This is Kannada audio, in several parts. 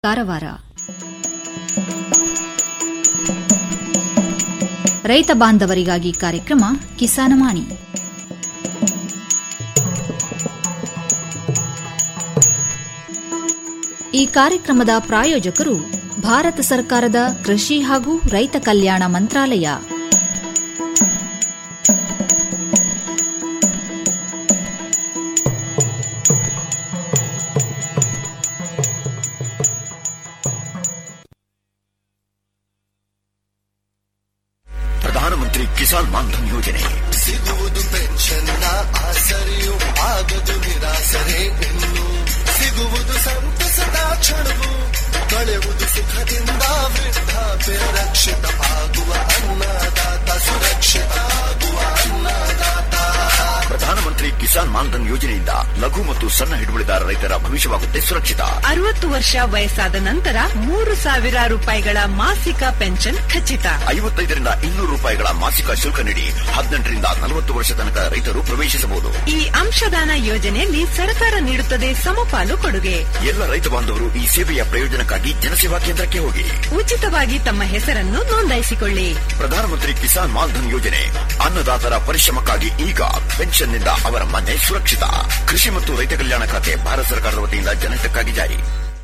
ಕಾರವಾರ ರೈತ ಬಾಂಧವರಿಗಾಗಿ ಕಾರ್ಯಕ್ರಮ ಕಿಸಾನವಾಣಿ ಈ ಕಾರ್ಯಕ್ರಮದ ಪ್ರಾಯೋಜಕರು ಭಾರತ ಸರ್ಕಾರದ ಕೃಷಿ ಹಾಗೂ ರೈತ ಕಲ್ಯಾಣ ಮಂತ್ರಾಲಯ ಪ್ರಧಾನಮಂತ್ರಿ ಕಿಸಾನ್ ಮಾನ್ಧನ್ ಯೋಜನೆ ಸಿಗುವುದು ಪೆನ್ಷನ್ನ ಆಸರೆಯು ಆಗದು ನಿರಾಸರೆ ಇನ್ನು ಸಿಗುವುದು ಸಂತಸದ ಕ್ಷಣವು ಕಳೆಯುವುದು ಸುಖದಿಂದ ವೃದ್ಧಾಪ್ಯ ರಕ್ಷಿತ ಆಗುವ ಅನ್ನದಾತ ಸುರಕ್ಷಿತ ಆಗುವ ಅನ್ನದಾತ ಪ್ರಧಾನಮಂತ್ರಿ ಕಿಸಾನ್ ಮಾನ್ಧನ್ ಯೋಜನೆಯಿಂದ ಲಘು ಮತ್ತು ಸಣ್ಣ ಹಿಡುವಳಿದಾರ ರೈತರ ಭವಿಷ್ಯವಾಗುತ್ತೆ ಸುರಕ್ಷಿತ ಅರವತ್ತು ವರ್ಷ ವಯಸ್ಸಾದ ನಂತರ ಮೂರು ಸಾವಿರ ರೂಪಾಯಿಗಳ ಮಾಸಿಕ ಪೆನ್ಷನ್ ಖಚಿತ ಐವತ್ತೈದರಿಂದ ಇನ್ನೂರು ರೂಪಾಯಿಗಳ ಮಾಸಿಕ ಶುಲ್ಕ ನೀಡಿ ಹದಿನೆಂಟರಿಂದ ನಲವತ್ತು ವರ್ಷ ತನಕ ರೈತರು ಪ್ರವೇಶಿಸಬಹುದು ಈ ಅಂಶದಾನ ಯೋಜನೆಯಲ್ಲಿ ಸರ್ಕಾರ ನೀಡುತ್ತದೆ ಸಮಪಾಲು ಕೊಡುಗೆ ಎಲ್ಲ ರೈತ ಬಾಂಧವರು ಈ ಸೇವೆಯ ಪ್ರಯೋಜನಕ್ಕಾಗಿ ಜನಸೇವಾ ಕೇಂದ್ರಕ್ಕೆ ಹೋಗಿ ಉಚಿತವಾಗಿ ತಮ್ಮ ಹೆಸರನ್ನು ನೋಂದಾಯಿಸಿಕೊಳ್ಳಿ ಪ್ರಧಾನಮಂತ್ರಿ ಕಿಸಾನ್ ಮಾನ್ಧನ್ ಯೋಜನೆ ಅನ್ನದಾತರ ಪರಿಶ್ರಮಕ್ಕಾಗಿ ಈಗ ಪೆನ್ಷನ್ನಿಂದ ಅವರ ಮನೆ ಸುರಕ್ಷಿತ ಕೃಷಿ ಮತ್ತು ರೈತ ಕಲ್ಯಾಣ ಖಾತೆ ಭಾರತ ಸರ್ಕಾರದ ವತಿಯಿಂದ ಜನಹಿತಕ್ಕಾಗಿ ಜಾರಿ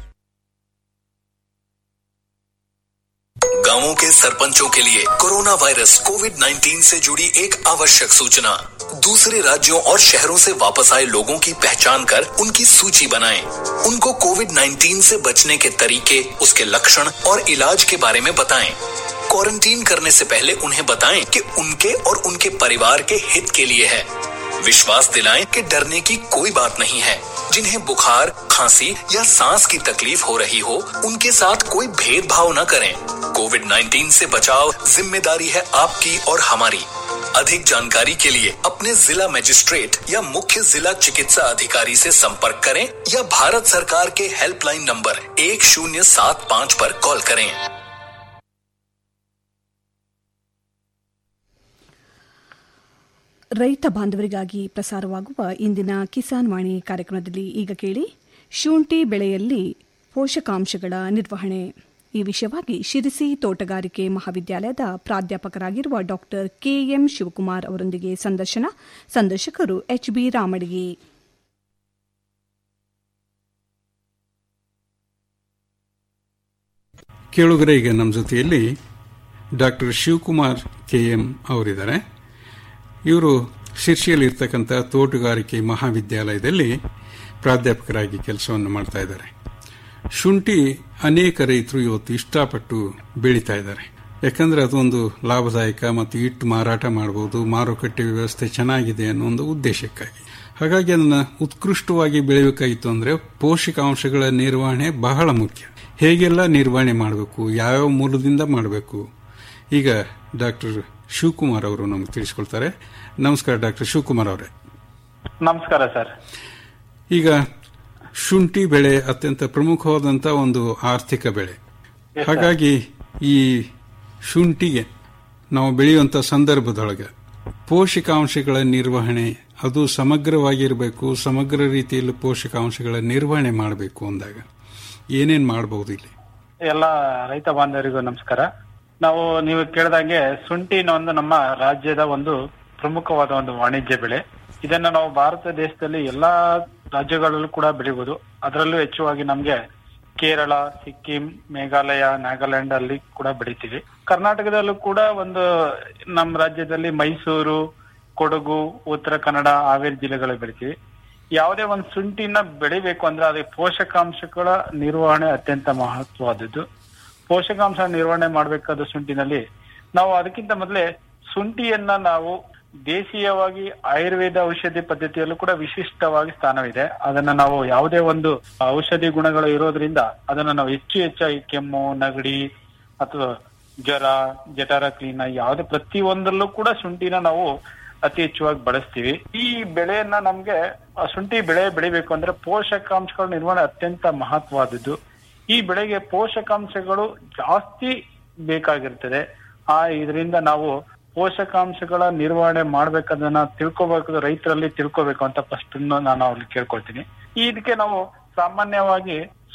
गांवों के सरपंचों के लिए कोरोना वायरस कोविड 19 से जुड़ी एक आवश्यक सूचना दूसरे राज्यों और शहरों से वापस आए लोगों की पहचान कर उनकी सूची बनाएं। उनको कोविड 19 से बचने के तरीके उसके लक्षण और इलाज के बारे में बताएं। क्वारंटीन करने से पहले उन्हें बताएं कि उनके और उनके परिवार के हित के लिए है विश्वास दिलाएं कि डरने की कोई बात नहीं है जिन्हें बुखार खांसी या सांस की तकलीफ हो रही हो उनके साथ कोई भेदभाव न करें कोविड 19 से बचाव जिम्मेदारी है आपकी और हमारी अधिक जानकारी के लिए अपने जिला मजिस्ट्रेट या मुख्य जिला चिकित्सा अधिकारी से संपर्क करें या भारत सरकार के हेल्पलाइन नंबर एक शून्य सात पाँच पर कॉल करें ರೈತ ಬಾಂಧವರಿಗಾಗಿ ಪ್ರಸಾರವಾಗುವ ಇಂದಿನ ಕಿಸಾನ್ ವಾಣಿ ಕಾರ್ಯಕ್ರಮದಲ್ಲಿ ಈಗ ಕೇಳಿ ಶುಂಠಿ ಬೆಳೆಯಲ್ಲಿ ಪೋಷಕಾಂಶಗಳ ನಿರ್ವಹಣೆ ಈ ವಿಷಯವಾಗಿ ಶಿರಸಿ ತೋಟಗಾರಿಕೆ ಮಹಾವಿದ್ಯಾಲಯದ ಪ್ರಾಧ್ಯಾಪಕರಾಗಿರುವ ಡಾಕ್ಟರ್ ಕೆಎಂ ಶಿವಕುಮಾರ್ ಅವರೊಂದಿಗೆ ಸಂದರ್ಶನ ಸಂದರ್ಶಕರು ಎಚ್ಬಿ ರಾಮಡಿಗೆ ಕೇಳುಗರೆ ಈಗ ನಮ್ಮ ಜೊತೆಯಲ್ಲಿ ಡಾಕ್ಟರ್ ಶಿವಕುಮಾರ್ ಕೆ ಎಂ ಅವರಿದ್ದಾರೆ ಇವರು ಶಿರ್ಷಿಯಲ್ಲಿರ್ತಕ್ಕಂಥ ತೋಟಗಾರಿಕೆ ಮಹಾವಿದ್ಯಾಲಯದಲ್ಲಿ ಪ್ರಾಧ್ಯಾಪಕರಾಗಿ ಕೆಲಸವನ್ನು ಮಾಡ್ತಾ ಇದ್ದಾರೆ ಶುಂಠಿ ಅನೇಕ ರೈತರು ಇವತ್ತು ಇಷ್ಟಪಟ್ಟು ಬೆಳೀತಾ ಇದ್ದಾರೆ ಯಾಕಂದ್ರೆ ಅದೊಂದು ಲಾಭದಾಯಕ ಮತ್ತು ಇಟ್ಟು ಮಾರಾಟ ಮಾಡಬಹುದು ಮಾರುಕಟ್ಟೆ ವ್ಯವಸ್ಥೆ ಚೆನ್ನಾಗಿದೆ ಅನ್ನೋ ಒಂದು ಉದ್ದೇಶಕ್ಕಾಗಿ ಹಾಗಾಗಿ ಅದನ್ನು ಉತ್ಕೃಷ್ಟವಾಗಿ ಬೆಳೆಯಬೇಕಾಗಿತ್ತು ಅಂದ್ರೆ ಪೋಷಕಾಂಶಗಳ ನಿರ್ವಹಣೆ ಬಹಳ ಮುಖ್ಯ ಹೇಗೆಲ್ಲ ನಿರ್ವಹಣೆ ಮಾಡಬೇಕು ಯಾವ್ಯಾವ ಮೂಲದಿಂದ ಮಾಡಬೇಕು ಈಗ ಡಾಕ್ಟರ್ ಶಿವಕುಮಾರ್ ಅವರು ನಮಗೆ ತಿಳಿಸ್ಕೊಳ್ತಾರೆ ನಮಸ್ಕಾರ ಡಾಕ್ಟರ್ ಶಿವಕುಮಾರ್ ಅವರೇ ನಮಸ್ಕಾರ ಸರ್ ಈಗ ಶುಂಠಿ ಬೆಳೆ ಅತ್ಯಂತ ಪ್ರಮುಖವಾದಂತ ಒಂದು ಆರ್ಥಿಕ ಬೆಳೆ ಹಾಗಾಗಿ ಈ ಶುಂಠಿಗೆ ನಾವು ಬೆಳೆಯುವಂತ ಸಂದರ್ಭದೊಳಗೆ ಪೋಷಕಾಂಶಗಳ ನಿರ್ವಹಣೆ ಅದು ಸಮಗ್ರವಾಗಿರಬೇಕು ಸಮಗ್ರ ರೀತಿಯಲ್ಲಿ ಪೋಷಕಾಂಶಗಳ ನಿರ್ವಹಣೆ ಮಾಡಬೇಕು ಅಂದಾಗ ಏನೇನ್ ಮಾಡಬಹುದು ಇಲ್ಲಿ ಎಲ್ಲ ರೈತ ಬಾಂಧವರಿಗೂ ನಮಸ್ಕಾರ ನಾವು ನೀವು ಕೇಳಿದಾಗೆ ಶುಂಠಿನ ಒಂದು ನಮ್ಮ ರಾಜ್ಯದ ಒಂದು ಪ್ರಮುಖವಾದ ಒಂದು ವಾಣಿಜ್ಯ ಬೆಳೆ ಇದನ್ನ ನಾವು ಭಾರತ ದೇಶದಲ್ಲಿ ಎಲ್ಲಾ ರಾಜ್ಯಗಳಲ್ಲೂ ಕೂಡ ಬೆಳಿಬಹುದು ಅದರಲ್ಲೂ ಹೆಚ್ಚುವಾಗಿ ನಮ್ಗೆ ಕೇರಳ ಸಿಕ್ಕಿಂ ಮೇಘಾಲಯ ನಾಗಾಲ್ಯಾಂಡ್ ಅಲ್ಲಿ ಕೂಡ ಬೆಳಿತೀವಿ ಕರ್ನಾಟಕದಲ್ಲೂ ಕೂಡ ಒಂದು ನಮ್ಮ ರಾಜ್ಯದಲ್ಲಿ ಮೈಸೂರು ಕೊಡಗು ಉತ್ತರ ಕನ್ನಡ ಹಾವೇರಿ ಜಿಲ್ಲೆಗಳಲ್ಲಿ ಬೆಳಿತೀವಿ ಯಾವುದೇ ಒಂದು ಶುಂಠಿನ ಬೆಳಿಬೇಕು ಅಂದ್ರೆ ಅದಕ್ಕೆ ಪೋಷಕಾಂಶಗಳ ನಿರ್ವಹಣೆ ಅತ್ಯಂತ ಮಹತ್ವವಾದದ್ದು ಪೋಷಕಾಂಶ ನಿರ್ವಹಣೆ ಮಾಡಬೇಕಾದ ಶುಂಠಿನಲ್ಲಿ ನಾವು ಅದಕ್ಕಿಂತ ಮೊದಲೇ ಶುಂಠಿಯನ್ನ ನಾವು ದೇಶೀಯವಾಗಿ ಆಯುರ್ವೇದ ಔಷಧಿ ಪದ್ಧತಿಯಲ್ಲೂ ಕೂಡ ವಿಶಿಷ್ಟವಾಗಿ ಸ್ಥಾನವಿದೆ ಅದನ್ನ ನಾವು ಯಾವುದೇ ಒಂದು ಔಷಧಿ ಗುಣಗಳು ಇರೋದ್ರಿಂದ ಅದನ್ನ ನಾವು ಹೆಚ್ಚು ಹೆಚ್ಚಾಗಿ ಕೆಮ್ಮು ನಗಡಿ ಅಥವಾ ಜ್ವರ ಜಠರ ಕ್ಲೀನ್ ಯಾವುದೇ ಪ್ರತಿಯೊಂದರಲ್ಲೂ ಕೂಡ ಶುಂಠಿನ ನಾವು ಅತಿ ಹೆಚ್ಚುವಾಗಿ ಬಳಸ್ತೀವಿ ಈ ಬೆಳೆಯನ್ನ ನಮ್ಗೆ ಆ ಶುಂಠಿ ಬೆಳೆ ಬೆಳಿಬೇಕು ಅಂದ್ರೆ ಪೋಷಕಾಂಶಗಳ ನಿರ್ವಹಣೆ ಅತ್ಯಂತ ಮಹತ್ವವಾದದ್ದು ಈ ಬೆಳೆಗೆ ಪೋಷಕಾಂಶಗಳು ಜಾಸ್ತಿ ಬೇಕಾಗಿರ್ತದೆ ಆ ಇದರಿಂದ ನಾವು ಪೋಷಕಾಂಶಗಳ ನಿರ್ವಹಣೆ ಮಾಡ್ಬೇಕದನ್ನ ತಿಳ್ಕೊಬೇಕು ರೈತರಲ್ಲಿ ತಿಳ್ಕೊಬೇಕು ಅಂತ ಫಸ್ಟ್ ನಾನು ಅವ್ರಿಗೆ ಕೇಳ್ಕೊಳ್ತೀನಿ ಇದಕ್ಕೆ ನಾವು ಸಾಮಾನ್ಯವಾಗಿ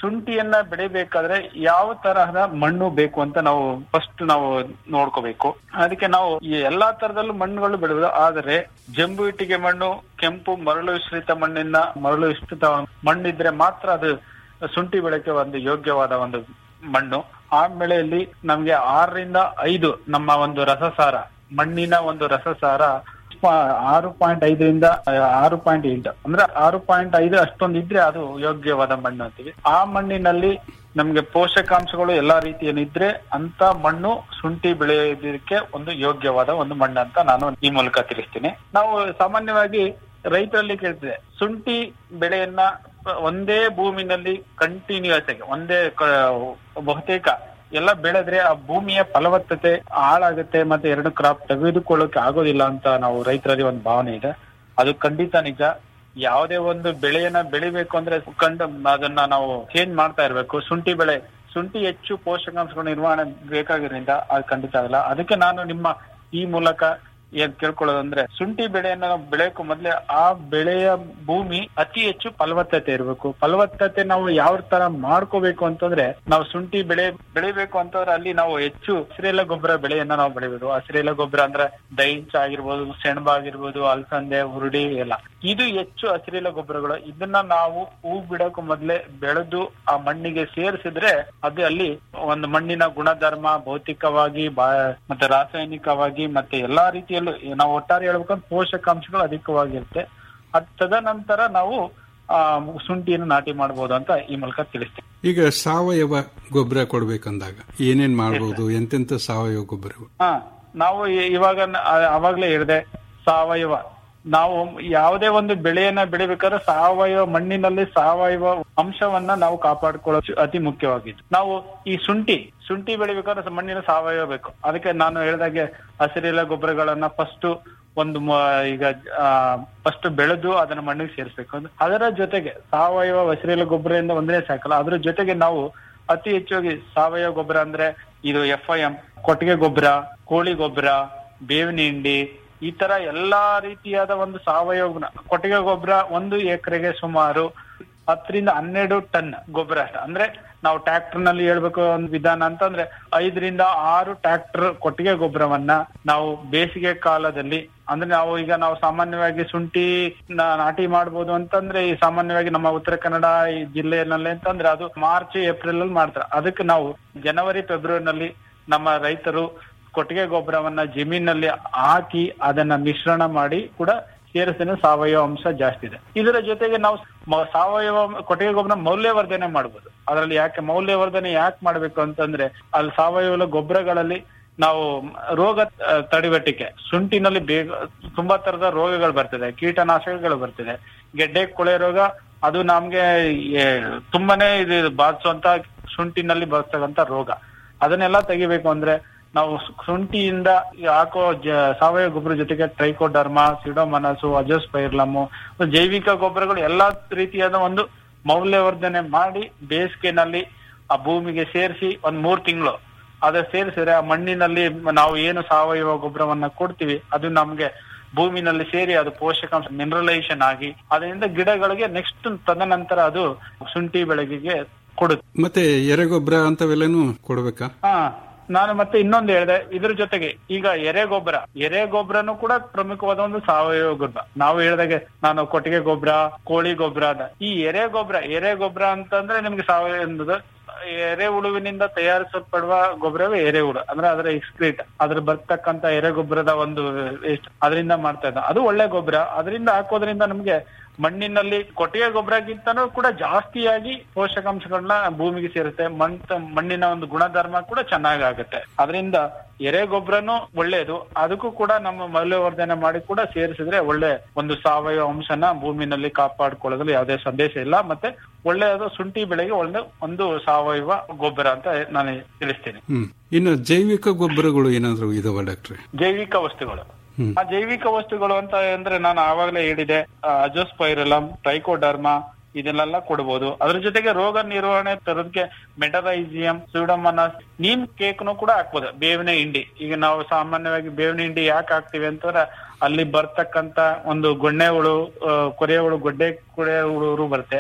ಶುಂಠಿಯನ್ನ ಬೆಳಿಬೇಕಾದ್ರೆ ಯಾವ ತರಹದ ಮಣ್ಣು ಬೇಕು ಅಂತ ನಾವು ಫಸ್ಟ್ ನಾವು ನೋಡ್ಕೋಬೇಕು ಅದಕ್ಕೆ ನಾವು ಈ ಎಲ್ಲಾ ತರದಲ್ಲೂ ಮಣ್ಣುಗಳು ಬೆಳೆಯುವುದು ಆದರೆ ಜಂಬು ಇಟ್ಟಿಗೆ ಮಣ್ಣು ಕೆಂಪು ಮರಳು ಮಿಶ್ರಿತ ಮಣ್ಣಿನ ಮರಳು ಮಿಶ್ರಿತ ಮಣ್ಣಿದ್ರೆ ಮಾತ್ರ ಅದು ಶುಂಠಿ ಬೆಳೆಗೆ ಒಂದು ಯೋಗ್ಯವಾದ ಒಂದು ಮಣ್ಣು ಆ ಬೆಳೆಯಲ್ಲಿ ನಮ್ಗೆ ಆರರಿಂದ ಐದು ನಮ್ಮ ಒಂದು ರಸಸಾರ ಮಣ್ಣಿನ ಒಂದು ರಸಸಾರ ಪ- ಆರು ಪಾಯಿಂಟ್ ಐದರಿಂದ ಆರು ಪಾಯಿಂಟ್ ಎಂಟು ಅಂದ್ರೆ ಆರು ಪಾಯಿಂಟ್ ಐದು ಅಷ್ಟೊಂದು ಇದ್ರೆ ಅದು ಯೋಗ್ಯವಾದ ಮಣ್ಣು ಅಂತೀವಿ ಆ ಮಣ್ಣಿನಲ್ಲಿ ನಮ್ಗೆ ಪೋಷಕಾಂಶಗಳು ಎಲ್ಲಾ ರೀತಿಯಲ್ಲಿದ್ರೆ ಅಂತ ಮಣ್ಣು ಶುಂಠಿ ಬೆಳೆಯೋದಕ್ಕೆ ಒಂದು ಯೋಗ್ಯವಾದ ಒಂದು ಮಣ್ಣು ಅಂತ ನಾನು ಈ ಮೂಲಕ ತಿಳಿಸ್ತೀನಿ ನಾವು ಸಾಮಾನ್ಯವಾಗಿ ರೈತರಲ್ಲಿ ಕೇಳ್ತಿದೆ ಶುಂಠಿ ಬೆಳೆಯನ್ನ ಒಂದೇ ಭೂಮಿನಲ್ಲಿ ಕಂಟಿನ್ಯೂಸ್ ಆಗಿ ಒಂದೇ ಕ- ಬಹುತೇಕ ಎಲ್ಲ ಬೆಳೆದ್ರೆ ಆ ಭೂಮಿಯ ಫಲವತ್ತತೆ ಹಾಳಾಗುತ್ತೆ ಮತ್ತೆ ಎರಡು ಕ್ರಾಪ್ ತೆಗೆದುಕೊಳ್ಳೋಕೆ ಆಗೋದಿಲ್ಲ ಅಂತ ನಾವು ರೈತರಲ್ಲಿ ಒಂದು ಭಾವನೆ ಇದೆ ಅದು ಖಂಡಿತ ನಿಜ ಯಾವುದೇ ಒಂದು ಬೆಳೆಯನ್ನ ಬೆಳಿಬೇಕು ಅಂದ್ರೆ ಕಂಡು ಅದನ್ನ ನಾವು ಚೇಂಜ್ ಮಾಡ್ತಾ ಇರ್ಬೇಕು ಶುಂಠಿ ಬೆಳೆ ಶುಂಠಿ ಹೆಚ್ಚು ಪೋಷಕಾಂಶಗಳ ನಿರ್ವಹಣೆ ಬೇಕಾಗಿರೋದ್ರಿಂದ ಅದು ಖಂಡಿತ ಆಗಲ್ಲ ಅದಕ್ಕೆ ನಾನು ನಿಮ್ಮ ಈ ಮೂಲಕ ಏನ್ ಕೇಳ್ಕೊಳ್ಳೋದಂದ್ರೆ ಶುಂಠಿ ಬೆಳೆಯನ್ನ ನಾವು ಬೆಳೆಯೋಕು ಮೊದ್ಲೇ ಆ ಬೆಳೆಯ ಭೂಮಿ ಅತಿ ಹೆಚ್ಚು ಫಲವತ್ತತೆ ಇರಬೇಕು ಫಲವತ್ತತೆ ನಾವು ಯಾವ ತರ ಮಾಡ್ಕೋಬೇಕು ಅಂತಂದ್ರೆ ನಾವು ಶುಂಠಿ ಬೆಳೆ ಬೆಳಿಬೇಕು ಅಂತಂದ್ರೆ ಅಲ್ಲಿ ನಾವು ಹೆಚ್ಚು ಹಸಿರೆಲೆ ಗೊಬ್ಬರ ಬೆಳೆಯನ್ನ ನಾವು ಬೆಳಿಬೇಕು ಹಸಿರೆಲೆ ಗೊಬ್ಬರ ಅಂದ್ರೆ ದೈಂಚ ಆಗಿರ್ಬೋದು ಸೆಣಬ ಆಗಿರ್ಬೋದು ಅಲಸಂದೆ ಹುರುಡಿ ಎಲ್ಲ ಇದು ಹೆಚ್ಚು ಹಸಿರೆಲೆ ಗೊಬ್ಬರಗಳು ಇದನ್ನ ನಾವು ಹೂ ಬಿಡೋಕು ಮೊದ್ಲೇ ಬೆಳೆದು ಆ ಮಣ್ಣಿಗೆ ಸೇರಿಸಿದ್ರೆ ಅದು ಅಲ್ಲಿ ಒಂದು ಮಣ್ಣಿನ ಗುಣಧರ್ಮ ಭೌತಿಕವಾಗಿ ಬಾ ಮತ್ತೆ ರಾಸಾಯನಿಕವಾಗಿ ಮತ್ತೆ ಎಲ್ಲಾ ರೀತಿಯಲ್ಲೂ ನಾವು ಒಟ್ಟಾರೆ ಹೇಳ್ಬೇಕಂದ್ರೆ ಪೋಷಕಾಂಶಗಳು ಅಧಿಕವಾಗಿರುತ್ತೆ ಅದ್ ತದನಂತರ ನಾವು ಆ ಶುಂಠಿಯನ್ನು ನಾಟಿ ಮಾಡಬಹುದು ಅಂತ ಈ ಮೂಲಕ ತಿಳಿಸ್ತೀನಿ ಈಗ ಸಾವಯವ ಗೊಬ್ಬರ ಕೊಡ್ಬೇಕಂದಾಗ ಏನೇನ್ ಮಾಡಬಹುದು ಎಂತೆಂತ ಸಾವಯವ ಗೊಬ್ಬರಗಳು ಹಾ ನಾವು ಇ- ಇವಾಗ ನ- ಆ- ಅವಾಗ್ಲೇ ಹೇಳಿದೆ ಸಾವಯವ ನಾವು ಯಾವುದೇ ಒಂದು ಬೆಳೆಯನ್ನ ಬೆಳಿಬೇಕಾದ್ರೆ ಸಾವಯವ ಮಣ್ಣಿನಲ್ಲಿ ಸಾವಯವ ಅಂಶವನ್ನ ನಾವು ಕಾಪಾಡ್ಕೊಳ್ಳೋದು ಅತಿ ಮುಖ್ಯವಾಗಿದ್ದು ನಾವು ಈ ಶುಂಠಿ ಶುಂಠಿ ಬೆಳಿಬೇಕಾದ್ರೆ ಸ- ಮಣ್ಣಿನ ಸಾವಯವ ಬೇಕು ಅದಕ್ಕೆ ನಾನು ಹೇಳಿದಾಗೆ ಹಸಿರೆಲೆ ಗೊಬ್ಬರಗಳನ್ನ ಫಸ್ಟ್ ಒಂದು ಮ- ಈಗ ಫಸ್ಟ್ ಬೆಳೆದು ಅದನ್ನ ಮಣ್ಣಿಗೆ ಸೇರಿಸ್ಬೇಕು ಅದರ ಜೊತೆಗೆ ಸಾವಯವ ಹಸಿರೆಲೆ ಗೊಬ್ಬರದಿಂದ ಒಂದೇ ಸಾಕಲ್ಲ ಅದ್ರ ಜೊತೆಗೆ ನಾವು ಅತಿ ಹೆಚ್ಚಾಗಿ ಸಾವಯವ ಗೊಬ್ಬರ ಅಂದ್ರೆ ಇದು ಎಫ್ ಐ ಎಂ ಕೊಟ್ಟಿಗೆ ಗೊಬ್ಬರ ಕೋಳಿ ಗೊಬ್ಬರ ಬೇವಿನ ಹಿಂಡಿ ಈ ತರ ಎಲ್ಲಾ ರೀತಿಯಾದ ಒಂದು ಸಾವಯವ ಗುಣ ಕೊಟ್ಟಿಗೆ ಗೊಬ್ಬರ ಒಂದು ಎಕರೆಗೆ ಸುಮಾರು ಹತ್ತರಿಂದ ಹನ್ನೆರಡು ಟನ್ ಗೊಬ್ಬರ ಅಷ್ಟ ಅಂದ್ರೆ ನಾವು ಟ್ರ್ಯಾಕ್ಟರ್ ನಲ್ಲಿ ಹೇಳ್ಬೇಕು ಒಂದು ವಿಧಾನ ಅಂತಂದ್ರೆ ಐದರಿಂದ ಆರು ಟ್ರ್ಯಾಕ್ಟರ್ ಕೊಟ್ಟಿಗೆ ಗೊಬ್ಬರವನ್ನ ನಾವು ಬೇಸಿಗೆ ಕಾಲದಲ್ಲಿ ಅಂದ್ರೆ ನಾವು ಈಗ ನಾವು ಸಾಮಾನ್ಯವಾಗಿ ಶುಂಠಿ ನ- ನಾಟಿ ಮಾಡ್ಬೋದು ಅಂತಂದ್ರೆ ಈ ಸಾಮಾನ್ಯವಾಗಿ ನಮ್ಮ ಉತ್ತರ ಕನ್ನಡ ಈ ಜಿಲ್ಲೆಯಲ್ಲಿ ಅಂತಂದ್ರೆ ಅದು ಮಾರ್ಚ್ ಏಪ್ರಿಲ್ ಅಲ್ಲಿ ಮಾಡ್ತಾರೆ ಅದಕ್ಕೆ ನಾವು ಜನವರಿ ಫೆಬ್ರವರಿನಲ್ಲಿ ನಮ್ಮ ರೈತರು ಕೊಟ್ಟಿಗೆ ಗೊಬ್ಬರವನ್ನ ಜಮೀನಲ್ಲಿ ಹಾಕಿ ಅದನ್ನ ಮಿಶ್ರಣ ಮಾಡಿ ಕೂಡ ಸೇರಿಸಿದ ಸಾವಯವ ಅಂಶ ಜಾಸ್ತಿ ಇದೆ ಇದರ ಜೊತೆಗೆ ನಾವು ಮ- ಸಾವಯವ ಕೊಟ್ಟಿಗೆ ಗೊಬ್ಬರ ಮೌಲ್ಯವರ್ಧನೆ ಮಾಡಬಹುದು ಅದರಲ್ಲಿ ಯಾಕೆ ಮೌಲ್ಯವರ್ಧನೆ ಯಾಕೆ ಮಾಡ್ಬೇಕು ಅಂತಂದ್ರೆ ಅಲ್ಲಿ ಸಾವಯವ ಗೊಬ್ಬರಗಳಲ್ಲಿ ನಾವು ರೋಗ ಆ, ತಡೆಗಟ್ಟಿಕೆ ಶುಂಠಿನಲ್ಲಿ ಬೇಗ ತುಂಬಾ ತರದ ರೋಗಗಳು ಬರ್ತದೆ ಕೀಟನಾಶಕಗಳು ಬರ್ತಿದೆ ಗೆಡ್ಡೆ ಕೊಳೆ ರೋಗ ಅದು ನಮ್ಗೆ ಏ, ತುಂಬಾನೇ ಇದು ಬಾಧಿಸುವಂತ ಶುಂಠಿನಲ್ಲಿ ಬರ್ತಕ್ಕಂತ ರೋಗ ಅದನ್ನೆಲ್ಲ ತೆಗಿಬೇಕು ಅಂದ್ರೆ ನಾವು ಶುಂಠಿಯಿಂದ ಹಾಕೋ ಜ ಸಾವಯವ ಗೊಬ್ಬರ ಜೊತೆಗೆ ಟ್ರೈಕೋಡರ್ಮ ಸಿಡೋಮನಸು ಅಜೋಸ್ಪೈರ್ಲಮು ಜೈವಿಕ ಗೊಬ್ಬರಗಳು ಎಲ್ಲಾ ರೀತಿಯಾದ ಒಂದು ಮೌಲ್ಯವರ್ಧನೆ ಮಾಡಿ ಬೇಸಿಗೆನಲ್ಲಿ ಆ ಭೂಮಿಗೆ ಸೇರಿಸಿ ಒಂದ್ ಮೂರ್ ತಿಂಗಳು ಅದ ಸೇರಿಸಿದ್ರೆ ಆ ಮಣ್ಣಿನಲ್ಲಿ ನಾವು ಏನು ಸಾವಯವ ಗೊಬ್ಬರವನ್ನ ಕೊಡ್ತೀವಿ ಅದು ನಮ್ಗೆ ಭೂಮಿನಲ್ಲಿ ಸೇರಿ ಅದು ಪೋಷಕಾಂಶ ಮಿನರಲೈಸೇಷನ್ ಆಗಿ ಅದರಿಂದ ಗಿಡಗಳಿಗೆ ನೆಕ್ಸ್ಟ್ ತದನಂತರ ಅದು ಶುಂಠಿ ಬೆಳಗಿಗೆ ಕೊಡುತ್ತೆ ಮತ್ತೆ ಎರೆಗೊಬ್ಬರ ಅಂತವೆಲ್ಲನೂ ಕೊಡ್ಬೇಕಾ ಹಾ ನಾನು ಮತ್ತೆ ಇನ್ನೊಂದು ಹೇಳಿದೆ ಇದ್ರ ಜೊತೆಗೆ ಈಗ ಎರೆ ಗೊಬ್ಬರ ಎರೆ ಗೊಬ್ಬರನು ಕೂಡ ಪ್ರಮುಖವಾದ ಒಂದು ಸಾವಯವ ಗೊಬ್ಬರ ನಾವು ಹೇಳಿದಾಗೆ ನಾನು ಕೊಟ್ಟಿಗೆ ಗೊಬ್ಬರ ಕೋಳಿ ಗೊಬ್ಬರ ಅದ ಈ ಎರೆ ಗೊಬ್ಬರ ಎರೆ ಗೊಬ್ಬರ ಅಂತಂದ್ರೆ ನಿಮ್ಗೆ ಸಾವಯವ ಎಂಬುದು ಎರೆಹುಳುವಿನಿಂದ ತಯಾರಿಸಲ್ಪಡುವ ಗೊಬ್ಬರವೇ ಎರೆಹುಳು ಅಂದ್ರೆ ಅದರ ಎಕ್ಸ್ಕ್ರೀಟ್ ಅದ್ರ ಬರ್ತಕ್ಕಂತ ಎರೆ ಗೊಬ್ಬರದ ಒಂದು ವೇಸ್ಟ್ ಅದರಿಂದ ಮಾಡ್ತಾ ಇದ್ದ ಅದು ಒಳ್ಳೆ ಗೊಬ್ಬರ ಅದರಿಂದ ಹಾಕೋದ್ರಿಂದ ನಮ್ಗೆ ಮಣ್ಣಿನಲ್ಲಿ ಕೊಟ್ಟಿಗೆ ಗೊಬ್ಬರಕ್ಕಿಂತನೂ ಕೂಡ ಜಾಸ್ತಿಯಾಗಿ ಪೋಷಕಾಂಶಗಳನ್ನ ಭೂಮಿಗೆ ಸೇರುತ್ತೆ ಮಣ್ ಮಣ್ಣಿನ ಒಂದು ಗುಣಧರ್ಮ ಕೂಡ ಚೆನ್ನಾಗಿ ಆಗುತ್ತೆ ಅದರಿಂದ ಎರೆ ಗೊಬ್ಬರನು ಒಳ್ಳೇದು ಅದಕ್ಕೂ ಕೂಡ ನಮ್ಮ ಮೌಲ್ಯವರ್ಧನೆ ಮಾಡಿ ಕೂಡ ಸೇರಿಸಿದ್ರೆ ಒಳ್ಳೆ ಒಂದು ಸಾವಯವ ಅಂಶನ ಭೂಮಿನಲ್ಲಿ ಕಾಪಾಡ್ಕೊಳ್ಳೋದ್ರಲ್ಲಿ ಯಾವುದೇ ಸಂದೇಶ ಇಲ್ಲ ಮತ್ತೆ ಒಳ್ಳೆಯದು ಶುಂಠಿ ಬೆಳೆಗೆ ಒಳ್ಳೆ ಒಂದು ಸಾವಯವ ಗೊಬ್ಬರ ಅಂತ ನಾನು ತಿಳಿಸ್ತೀನಿ ಹ್ಮ್ ಇನ್ನು ಜೈವಿಕ ಗೊಬ್ಬರಗಳು ಏನಾದ್ರು ಇದಾವ ಡಾಕ್ಟ್ರೆ ಜೈವಿಕ ವಸ್ತುಗಳು ಹ್ಮ್. ಆ ಜೈವಿಕ ವಸ್ತುಗಳು ಅಂತ ಅಂದ್ರೆ ನಾನು ಆವಾಗಲೇ ಹೇಳಿದೆ ಅಜೋಸ್ಪೈರಲಮ್ ಟ್ರೈಕೋಡರ್ಮ ಇದನ್ನೆಲ್ಲ ಕೊಡ್ಬೋದು ಅದ್ರ ಜೊತೆಗೆ ರೋಗ ನಿರ್ವಹಣೆ ತರೋದಕ್ಕೆ ಮೆಟರೈಸಿಯಂ ಸುಡಮನಸ್ ನೀಮ್ ಕೇಕ್ನು ಕೂಡ ಹಾಕ್ಬೋದು ಬೇವಿನ ಹಿಂಡಿ ಈಗ ನಾವು ಸಾಮಾನ್ಯವಾಗಿ ಬೇವಿನ ಹಿಂಡಿ ಯಾಕೆ ಹಾಕ್ತಿವಿ ಅಂತಂದ್ರೆ ಅಲ್ಲಿ ಬರ್ತಕ್ಕಂತ ಒಂದು ಗೊಣ್ಣೆ ಹುಳು ಆ, ಕೊರೆ ಹುಳು ಗೊಡ್ಡೆ ಕೊರೆ ಹುಳು ಬರುತ್ತೆ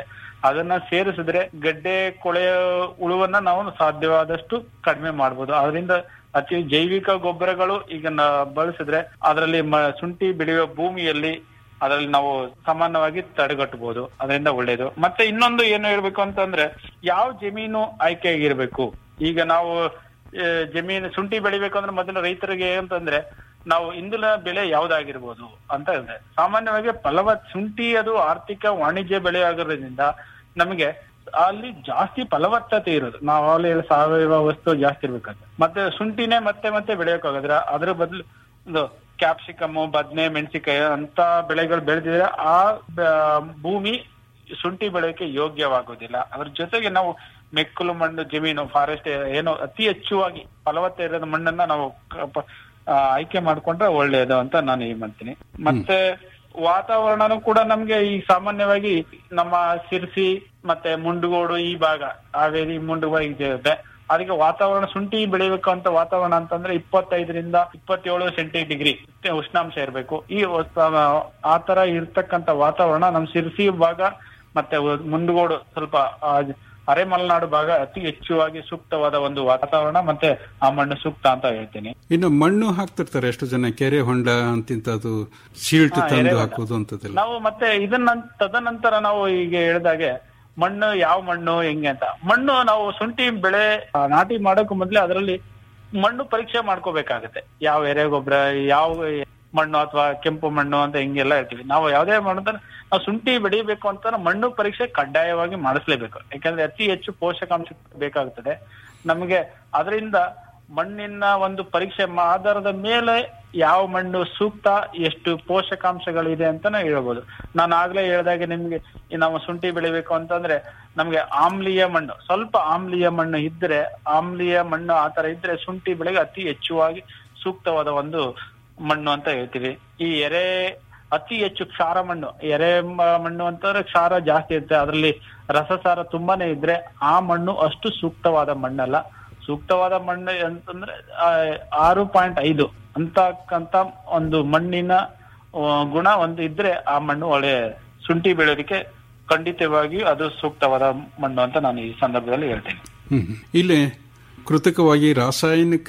ಅದನ್ನ ಸೇರಿಸಿದ್ರೆ ಗಡ್ಡೆ ಕೊಳೆಯ ಉಳುವನ್ನ ನಾವು ಸಾಧ್ಯವಾದಷ್ಟು ಕಡಿಮೆ ಮಾಡಬಹುದು ಅದರಿಂದ ಅತಿ ಜೈವಿಕ ಗೊಬ್ಬರಗಳು ಈಗ ನ- ಬಳಸಿದ್ರೆ ಅದರಲ್ಲಿ ಮ- ಶುಂಠಿ ಬೆಳೆಯುವ ಭೂಮಿಯಲ್ಲಿ ಅದರಲ್ಲಿ ನಾವು ಸಾಮಾನ್ಯವಾಗಿ ತಡೆಗಟ್ಟಬಹುದು ಅದರಿಂದ ಒಳ್ಳೇದು ಮತ್ತೆ ಇನ್ನೊಂದು ಏನು ಹೇಳ್ಬೇಕು ಅಂತಂದ್ರೆ ಯಾವ ಜಮೀನು ಆಯ್ಕೆಯಾಗಿರ್ಬೇಕು ಈಗ ನಾವು ಆ, ಜಮೀನು ಶುಂಠಿ ಬೆಳಿಬೇಕು ಅಂದ್ರೆ ಮೊದಲು ರೈತರಿಗೆ ಅಂತಂದ್ರೆ ನಾವು ಇಂದಿನ ಬೆಳೆ ಯಾವ್ದಾಗಿರ್ಬೋದು ಅಂತ ಇದೆ ಸಾಮಾನ್ಯವಾಗಿ ಫಲವತ್ ಶುಂಠಿ ಅದು ಆರ್ಥಿಕ ವಾಣಿಜ್ಯ ಬೆಳೆ ಆಗಿರೋದ್ರಿಂದ ನಮಗೆ ಅಲ್ಲಿ ಜಾಸ್ತಿ ಫಲವತ್ತತೆ ಇರೋದು ನಾವು ಅಲ್ಲಿ ಸಾವಯವ ವಸ್ತು ಜಾಸ್ತಿ ಇರ್ಬೇಕಾದ್ರೆ ಮತ್ತೆ ಶುಂಠಿನೇ ಮತ್ತೆ ಮತ್ತೆ ಬೆಳೆಯೋಕ್ಕಾಗದ್ರೆ ಅದ್ರ ಬದಲು ಒಂದು ಕ್ಯಾಪ್ಸಿಕಮ್ ಬದ್ನೆ ಮೆಣಸಿಕಾಯಿ ಅಂತ ಬೆಳೆಗಳು ಬೆಳೆದಿದ್ರೆ ಆ ಬ- ಭೂಮಿ ಶುಂಠಿ ಬೆಳೆಯೋಕೆ ಯೋಗ್ಯವಾಗುವುದಿಲ್ಲ ಅದ್ರ ಜೊತೆಗೆ ನಾವು ಮೆಕ್ಕಲು ಮಣ್ಣು ಜಮೀನು ಫಾರೆಸ್ಟ್ ಏನೋ ಅತಿ ಹೆಚ್ಚುವಾಗಿ ಫಲವತ್ತ ಇರೋದ ಮಣ್ಣನ್ನ ನಾವು ಕ- ಪ- ಆ, ಆಯ್ಕೆ ಮಾಡ್ಕೊಂಡ್ರೆ ಒಳ್ಳೆಯದು ಅಂತ ನಾನು ಈ ಮಾಡ್ತೀನಿ ಮತ್ತೆ ವಾತಾವರಣನೂ ಕೂಡ ನಮ್ಗೆ ಈ ಸಾಮಾನ್ಯವಾಗಿ ನಮ್ಮ ಸಿರ್ಸಿ ಮತ್ತೆ ಮುಂಡಗೋಡು ಈ ಭಾಗ ಹಾವೇರಿ ಮುಂಡಗೋಡು ಇದೆ ಅದಕ್ಕೆ ವಾತಾವರಣ ಶುಂಠಿ ಬೆಳಿಬೇಕು ಅಂತ ವಾತಾವರಣ ಅಂತಂದ್ರೆ ಇಪ್ಪತ್ತೈದರಿಂದ ಇಪ್ಪತ್ತೇಳು ಸೆಂಟಿ ಡಿಗ್ರಿ ಉಷ್ಣಾಂಶ ಇರಬೇಕು ಈ ವಸ್ತ- ಆ ತರ ಇರ್ತಕ್ಕಂತ ವಾತಾವರಣ ನಮ್ ಸಿರ್ಸಿ ಭಾಗ ಮತ್ತೆ ಮುಂಡಗೋಡು ಸ್ವಲ್ಪ ಆ, ಅರೆ ಮಲೆನಾಡು ಭಾಗ ಅತಿ ಹೆಚ್ಚುವಾಗಿ ಸೂಕ್ತವಾದ ಒಂದು ವಾತಾವರಣ ಮತ್ತೆ ಆ ಮಣ್ಣು ಸೂಕ್ತ ಅಂತ ಹೇಳ್ತೀನಿ ಇನ್ನು ಮಣ್ಣು ಹಾಕ್ತಿರ್ತಾರೆ ಎಷ್ಟು ಜನ ಕೆರೆ ಹೊಂಡ ಅಂತಿಂತದ್ದು ಶೀಲ್ಟ್ ಹಾ, ತಂದು ಎರೆಹೊಂಡ. ಹಾಕೋದು ಅಂತದೆಲ್ಲ ನಾವು ಮತ್ತೆ ಇದನ್ನ ತದನಂತರ ನಾವು ಈಗ ಹೇಳಿದಾಗೆ ಮಣ್ಣು ಯಾವ ಮಣ್ಣು ಹೆಂಗೆ ಅಂತ ಮಣ್ಣು ನಾವು ಶುಂಠಿ ಬೆಳೆ ಆ, ನಾಟಿ ಮಾಡೋಕೆ ಮೊದ್ಲೇ ಅದರಲ್ಲಿ ಮಣ್ಣು ಪರೀಕ್ಷೆ ಮಾಡ್ಕೋಬೇಕಾಗತ್ತೆ ಯಾವ ಎರೆ ಗೊಬ್ಬರ ಯಾವ ಮಣ್ಣು ಅಥವಾ ಕೆಂಪು ಮಣ್ಣು ಅಂತ ಹಿಂಗೆಲ್ಲ ಹೇಳ್ತೀವಿ ನಾವು ಯಾವ್ದೇ ಮಣ್ಣು ಅಂತ ನಾವು ಶುಂಠಿ ಬೆಳಿಬೇಕು ಅಂತ ಮಣ್ಣು ಪರೀಕ್ಷೆ ಕಡ್ಡಾಯವಾಗಿ ಮಾಡಿಸ್ಲೇಬೇಕು ಯಾಕಂದ್ರೆ ಅತಿ ಹೆಚ್ಚು ಪೋಷಕಾಂಶ ಬೇಕಾಗುತ್ತದೆ ನಮಗೆ ಅದರಿಂದ ಮಣ್ಣಿನ ಒಂದು ಪರೀಕ್ಷೆ ಮಾ- ಆಧಾರದ ಮೇಲೆ ಯಾವ ಮಣ್ಣು ಸೂಕ್ತ ಎಷ್ಟು ಪೋಷಕಾಂಶಗಳಿದೆ ಅಂತಾನೆ ಹೇಳ್ಬೋದು ನಾನು ಆಗ್ಲೇ ಹೇಳ್ದಾಗೆ ನಿಮ್ಗೆ ಈ ನಾವು ಶುಂಠಿ ಬೆಳಿಬೇಕು ಅಂತಂದ್ರೆ ನಮ್ಗೆ ಆಮ್ಲೀಯ ಮಣ್ಣು ಸ್ವಲ್ಪ ಆಮ್ಲೀಯ ಮಣ್ಣು ಇದ್ರೆ ಆಮ್ಲೀಯ ಮಣ್ಣು ಆತರ ಇದ್ರೆ ಶುಂಠಿ ಬೆಳೆಗೆ ಅತಿ ಹೆಚ್ಚುವಾಗಿ ಸೂಕ್ತವಾದ ಒಂದು ಮಣ್ಣು ಅಂತ ಹೇಳ್ತೀವಿ ಈ ಎರೆ ಅತಿ ಹೆಚ್ಚು ಕ್ಷಾರ ಮಣ್ಣು ಎರೆ ಮ- ಮಣ್ಣು ಅಂತಂದ್ರೆ ಕ್ಷಾರ ಜಾಸ್ತಿ ಇರುತ್ತೆ ಅದರಲ್ಲಿ ರಸಸಾರ ತುಂಬಾನೇ ಇದ್ರೆ ಆ ಮಣ್ಣು ಅಷ್ಟು ಸೂಕ್ತವಾದ ಮಣ್ಣಲ್ಲ ಸೂಕ್ತವಾದ ಮಣ್ಣು ಅಂತಂದ್ರೆ ಆ, ಆರು ಪಾಯಿಂಟ್ ಐದು ಅಂತಕ್ಕಂತ ಒಂದು ಮಣ್ಣಿನ ಆ, ಗುಣ ಒಂದು ಇದ್ರೆ ಆ ಮಣ್ಣು ಒಳ್ಳೆ ಶುಂಠಿ ಬೆಳೆಯೋದಕ್ಕೆ ಖಂಡಿತವಾಗಿಯೂ ಅದು ಸೂಕ್ತವಾದ ಮಣ್ಣು ಅಂತ ನಾನು ಈ ಸಂದರ್ಭದಲ್ಲಿ ಹೇಳ್ತೇನೆ ಹ್ಮ್. ಇಲ್ಲಿ ಕೃತಕವಾಗಿ ರಾಸಾಯನಿಕ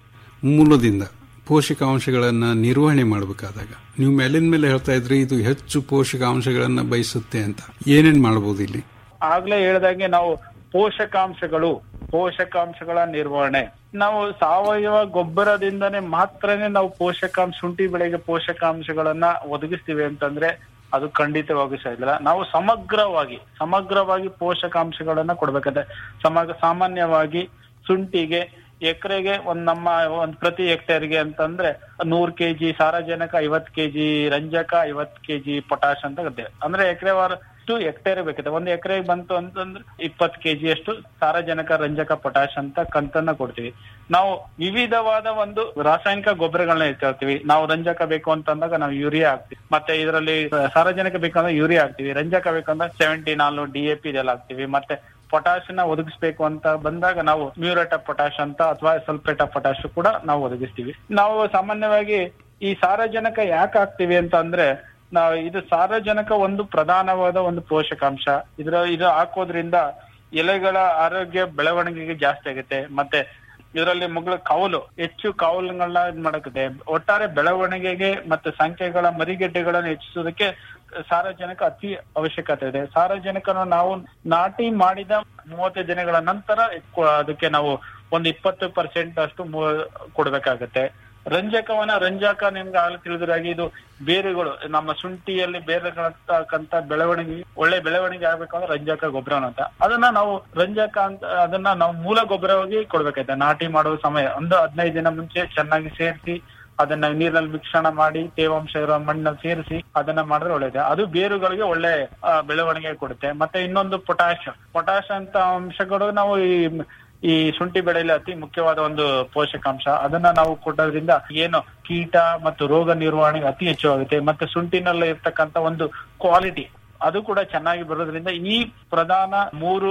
ಮೂಲದಿಂದ ಪೋಷಕಾಂಶಗಳನ್ನ ನಿರ್ವಹಣೆ ಮಾಡಬೇಕಾದಾಗ ನೀವು ಮೇಲಿನ ಮೇಲೆ ಹೇಳ್ತಾ ಇದ್ರಿ ಇದು ಹೆಚ್ಚು ಪೋಷಕಾಂಶಗಳನ್ನ ಬಯಸುತ್ತೆ ಅಂತ ಏನೇನ್ ಮಾಡಬಹುದು ಇಲ್ಲಿ ಆಗ್ಲೇ ಹೇಳ್ದಾಗೆ ನಾವು ಪೋಷಕಾಂಶಗಳು ಪೋಷಕಾಂಶಗಳ ನಿರ್ವಹಣೆ ನಾವು ಸಾವಯವ ಗೊಬ್ಬರದಿಂದನೇ ಮಾತ್ರನೇ ನಾವು ಪೋಷಕಾಂಶ ಶುಂಠಿ ಬೆಳೆಗೆ ಪೋಷಕಾಂಶಗಳನ್ನ ಒದಗಿಸ್ತೀವಿ ಅಂತಂದ್ರೆ ಅದು ಖಂಡಿತವಾಗಿ ಸಾಧ್ಯಲ್ಲ ನಾವು ಸಮಗ್ರವಾಗಿ ಸಮಗ್ರವಾಗಿ ಪೋಷಕಾಂಶಗಳನ್ನ ಕೊಡ್ಬೇಕಾದ್ರೆ ಸಮಗ್ರ ಸಾಮಾನ್ಯವಾಗಿ ಶುಂಠಿಗೆ ಎಕರೆಗೆ ಒಂದ್ ನಮ್ಮ ಒಂದ್ ಪ್ರತಿ ಹೆಕ್ಟೇರ್ಗೆ ಅಂತಂದ್ರೆ ನೂರ್ ಕೆಜಿ ಸಾರಜನಕ ಐವತ್ ಕೆಜಿ ರಂಜಕ ಐವತ್ ಕೆಜಿ ಪೊಟಾಶ್ ಅಂತ ಇರ್ತೇವೆ ಅಂದ್ರೆ ಎಕರೆ ವಾರ ಅಷ್ಟು ಹೆಕ್ಟೇರ್ ಬೇಕಿದೆ ಒಂದು ಎಕರೆಗೆ ಬಂತು ಅಂತಂದ್ರೆ ಇಪ್ಪತ್ತು ಕೆಜಿ ಅಷ್ಟು ಸಾರಜನಕ ರಂಜಕ ಪೊಟಾಶ್ ಅಂತ ಕಂತನ್ನ ಕೊಡ್ತೀವಿ ನಾವು ವಿವಿಧವಾದ ಒಂದು ರಾಸಾಯನಿಕ ಗೊಬ್ಬರಗಳನ್ನ ಇಟ್ಕೊಳ್ತೀವಿ ನಾವು ರಂಜಕ ಬೇಕು ಅಂತಂದಾಗ ನಾವು ಯೂರಿಯಾ ಹಾಕ್ತಿವಿ ಮತ್ತೆ ಇದರಲ್ಲಿ ಸಾರಜನಕ ಬೇಕಂದ್ರೆ ಯೂರಿಯಾ ಹಾಕ್ತಿವಿ ರಂಜಕ ಬೇಕಂದ್ರೆ ಸೆವೆಂಟಿ ನಾಲ್ಕು ಡಿ ಎ ಪಿ ಇದೆಲ್ಲ ಹಾಕ್ತಿವಿ ಮತ್ತೆ ಪೊಟಾಶ್ ನ ಒದಗಿಸ್ಬೇಕು ಅಂತ ಬಂದಾಗ ನಾವು ಮ್ಯೂರೇಟ್ ಆಫ್ ಪೊಟಾಶ್ ಅಂತ ಅಥವಾ ಸಲ್ಫೇಟ್ ಆಫ್ ಪೊಟಾಶ್ ಕೂಡ ನಾವು ಒದಗಿಸ್ತೀವಿ ನಾವು ಸಾಮಾನ್ಯವಾಗಿ ಈ ಸಾರಜನಕ ಯಾಕೆ ಹಾಕ್ತಿವಿ ಅಂತ ಅಂದ್ರೆ ನಾವು ಇದು ಸಾರಜನಕ ಒಂದು ಪ್ರಧಾನವಾದ ಒಂದು ಪೋಷಕಾಂಶ ಇದ್ರ ಇದು ಹಾಕೋದ್ರಿಂದ ಎಲೆಗಳ ಆರೋಗ್ಯ ಬೆಳವಣಿಗೆಗೆ ಜಾಸ್ತಿ ಆಗುತ್ತೆ ಮತ್ತೆ ಇದರಲ್ಲಿ ಮುಗಳ ಕೌಲು ಹೆಚ್ಚು ಕೌಲುಗಳನ್ನ ಇದ್ ಮಾಡಕತ್ತೆ ಒಟ್ಟಾರೆ ಬೆಳವಣಿಗೆಗೆ ಮತ್ತೆ ಸಂಖ್ಯೆಗಳ ಮರಿಗೆಡ್ಡೆಗಳನ್ನು ಹೆಚ್ಚಿಸೋದಕ್ಕೆ ಸಾರಜನಕ ಅತಿ ಅವಶ್ಯಕತೆ ಇದೆ ಸಾರಜನಕನ ನಾವು ನಾಟಿ ಮಾಡಿದ ಮೂವತ್ತು ದಿನಗಳ ನಂತರ ಕೊ- ಅದಕ್ಕೆ ನಾವು ಒಂದು ಇಪ್ಪತ್ತು ಪರ್ಸೆಂಟ್ ಅಷ್ಟು ಮೂ- ಕೊಡ್ಬೇಕಾಗತ್ತೆ ರಂಜಕವನ್ನ ರಂಜಕ ನಿಮ್ಗೆ ಆಗಲೇ ತಿಳಿದ್ರಾಗಿ ಇದು ಬೇರುಗಳು ನಮ್ಮ ಶುಂಠಿಯಲ್ಲಿ ಬೇರೆಗಳಂತ ಬೆಳವಣಿಗೆ ಒಳ್ಳೆ ಬೆಳವಣಿಗೆ ಆಗ್ಬೇಕಂದ್ರೆ ರಂಜಕ ಗೊಬ್ಬರ ಅಂತ ಅದನ್ನ ನಾವು ರಂಜಕ ಅಂತ ಅದನ್ನ ನಾವು ಮೂಲ ಗೊಬ್ಬರವಾಗಿ ಕೊಡ್ಬೇಕಾಯ್ತೆ ನಾಟಿ ಮಾಡುವ ಸಮಯ ಒಂದು ಹದಿನೈದು ದಿನ ಮುಂಚೆ ಚೆನ್ನಾಗಿ ಸೇರಿಸಿ ಅದನ್ನ ನೀರಿನಲ್ಲಿ ಮಿಶ್ರಣ ಮಾಡಿ ತೇವಾಂಶ ಇರೋ ಮಣ್ಣಲ್ಲಿ ಸೇರಿಸಿ ಅದನ್ನ ಮಾಡಿದ್ರೆ ಒಳ್ಳೇದು ಅದು ಬೇರುಗಳಿಗೆ ಒಳ್ಳೆ ಆ, ಬೆಳವಣಿಗೆ ಕೊಡುತ್ತೆ ಮತ್ತೆ ಇನ್ನೊಂದು ಪೊಟ್ಯಾಶ್ ಪೊಟ್ಯಾಶ್ ಅಂತ ಅಂಶಗಳು ನಾವು ಈ ಈ ಶುಂಠಿ ಬೆಳೆಯಲ್ಲಿ ಅತಿ ಮುಖ್ಯವಾದ ಒಂದು ಪೋಷಕಾಂಶ ಅದನ್ನ ನಾವು ಕೊಡೋದ್ರಿಂದ ಏನು ಕೀಟ ಮತ್ತು ರೋಗ ನಿರ್ವಹಣೆಗೆ ಅತಿ ಹೆಚ್ಚು ಆಗುತ್ತೆ ಮತ್ತೆ ಶುಂಠಿನಲ್ಲಿ ಇರ್ತಕ್ಕಂತ ಒಂದು ಕ್ವಾಲಿಟಿ ಅದು ಕೂಡ ಚೆನ್ನಾಗಿ ಬರೋದ್ರಿಂದ ಈ ಪ್ರಧಾನ ಮೂರು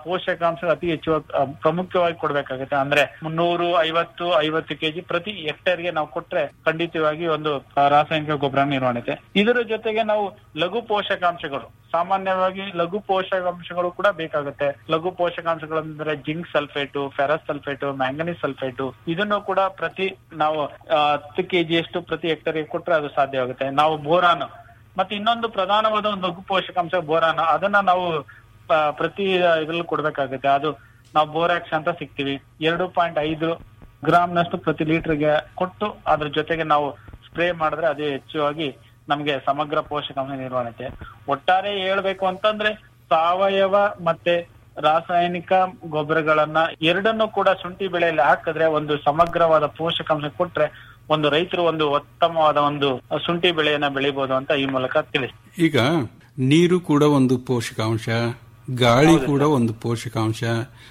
ಪೋಷಕಾಂಶ ಅತಿ ಹೆಚ್ಚು ಆ, ಪ್ರಮುಖವಾಗಿ ಕೊಡ್ಬೇಕಾಗುತ್ತೆ ಅಂದ್ರೆ ಮುನ್ನೂರು ಐವತ್ತು ಐವತ್ತು ಕೆಜಿ ಪ್ರತಿ ಹೆಕ್ಟೇರ್ಗೆ ನಾವು ಕೊಟ್ರೆ ಖಂಡಿತವಾಗಿ ಒಂದು ಆ, ರಾಸಾಯನಿಕ ಗೊಬ್ಬರ ನಿರ್ವಹಣೆ ಇದರ ಜೊತೆಗೆ ನಾವು ಲಘು ಪೋಷಕಾಂಶಗಳು ಸಾಮಾನ್ಯವಾಗಿ ಲಘು ಪೋಷಕಾಂಶಗಳು ಕೂಡ ಬೇಕಾಗುತ್ತೆ ಲಘು ಪೋಷಕಾಂಶಗಳಂದ್ರೆ zinc sulphate ferrous sulphate manganese sulphate ಇದನ್ನು ಕೂಡ ಪ್ರತಿ ನಾವು ಆ, ಹತ್ತು ಕೆಜಿಯಷ್ಟು ಪ್ರತಿ ಹೆಕ್ಟರ್ಗೆ ಕೊಟ್ರೆ ಅದು ಸಾಧ್ಯವಾಗುತ್ತೆ ನಾವು ಬೋರಾನ್ ಮತ್ತೆ ಇನ್ನೊಂದು ಪ್ರಧಾನವಾದ ಒಂದು ಲಘು ಪೋಷಕಾಂಶ ಬೋರಾನ್ ಅದನ್ನ ನಾವು ಆ, ಪ್ರತಿ ಇದ್ರಲ್ಲೂ ಕೊಡ್ಬೇಕಾಗುತ್ತೆ ಅದು ನಾವು ಬೋರಾಕ್ಸ್ ಅಂತ ಸಿಗ್ತೀವಿ ಎರಡು ಪಾಯಿಂಟ್ ಐದು ಗ್ರಾಮ್ ನಷ್ಟು ಪ್ರತಿ ಲೀಟರ್ಗೆ ಕೊಟ್ಟು ಅದ್ರ ಜೊತೆಗೆ ನಾವು ಸ್ಪ್ರೇ ಮಾಡಿದ್ರೆ ಅದೇ ಹೆಚ್ಚುವಾಗಿ ನಮ್ಗೆ ಸಮಗ್ರ ಪೋಷಕಾಂಶ ನಿರ್ವಹಣೆ ಒಟ್ಟಾರೆ ಹೇಳ್ಬೇಕು ಅಂತಂದ್ರೆ ಸಾವಯವ ಮತ್ತೆ ರಾಸಾಯನಿಕ ಗೊಬ್ಬರಗಳನ್ನ ಎರಡನ್ನೂ ಕೂಡ ಶುಂಠಿ ಬೆಳೆಯಲ್ಲಿ ಹಾಕಿದ್ರೆ ಒಂದು ಸಮಗ್ರವಾದ ಪೋಷಕಾಂಶ ಕೊಟ್ರೆ ಒಂದು ರೈತರು ಒಂದು ಉತ್ತಮವಾದ ಒಂದು ಶುಂಠಿ ಬೆಳೆಯನ್ನ ಬೆಳಿಬಹುದು ಅಂತ ಈ ಮೂಲಕ ತಿಳಿಸಿ ಈಗ ನೀರು ಕೂಡ ಒಂದು ಪೋಷಕಾಂಶ ಗಾಳಿ ಕೂಡ ಒಂದು ಪೋಷಕಾಂಶ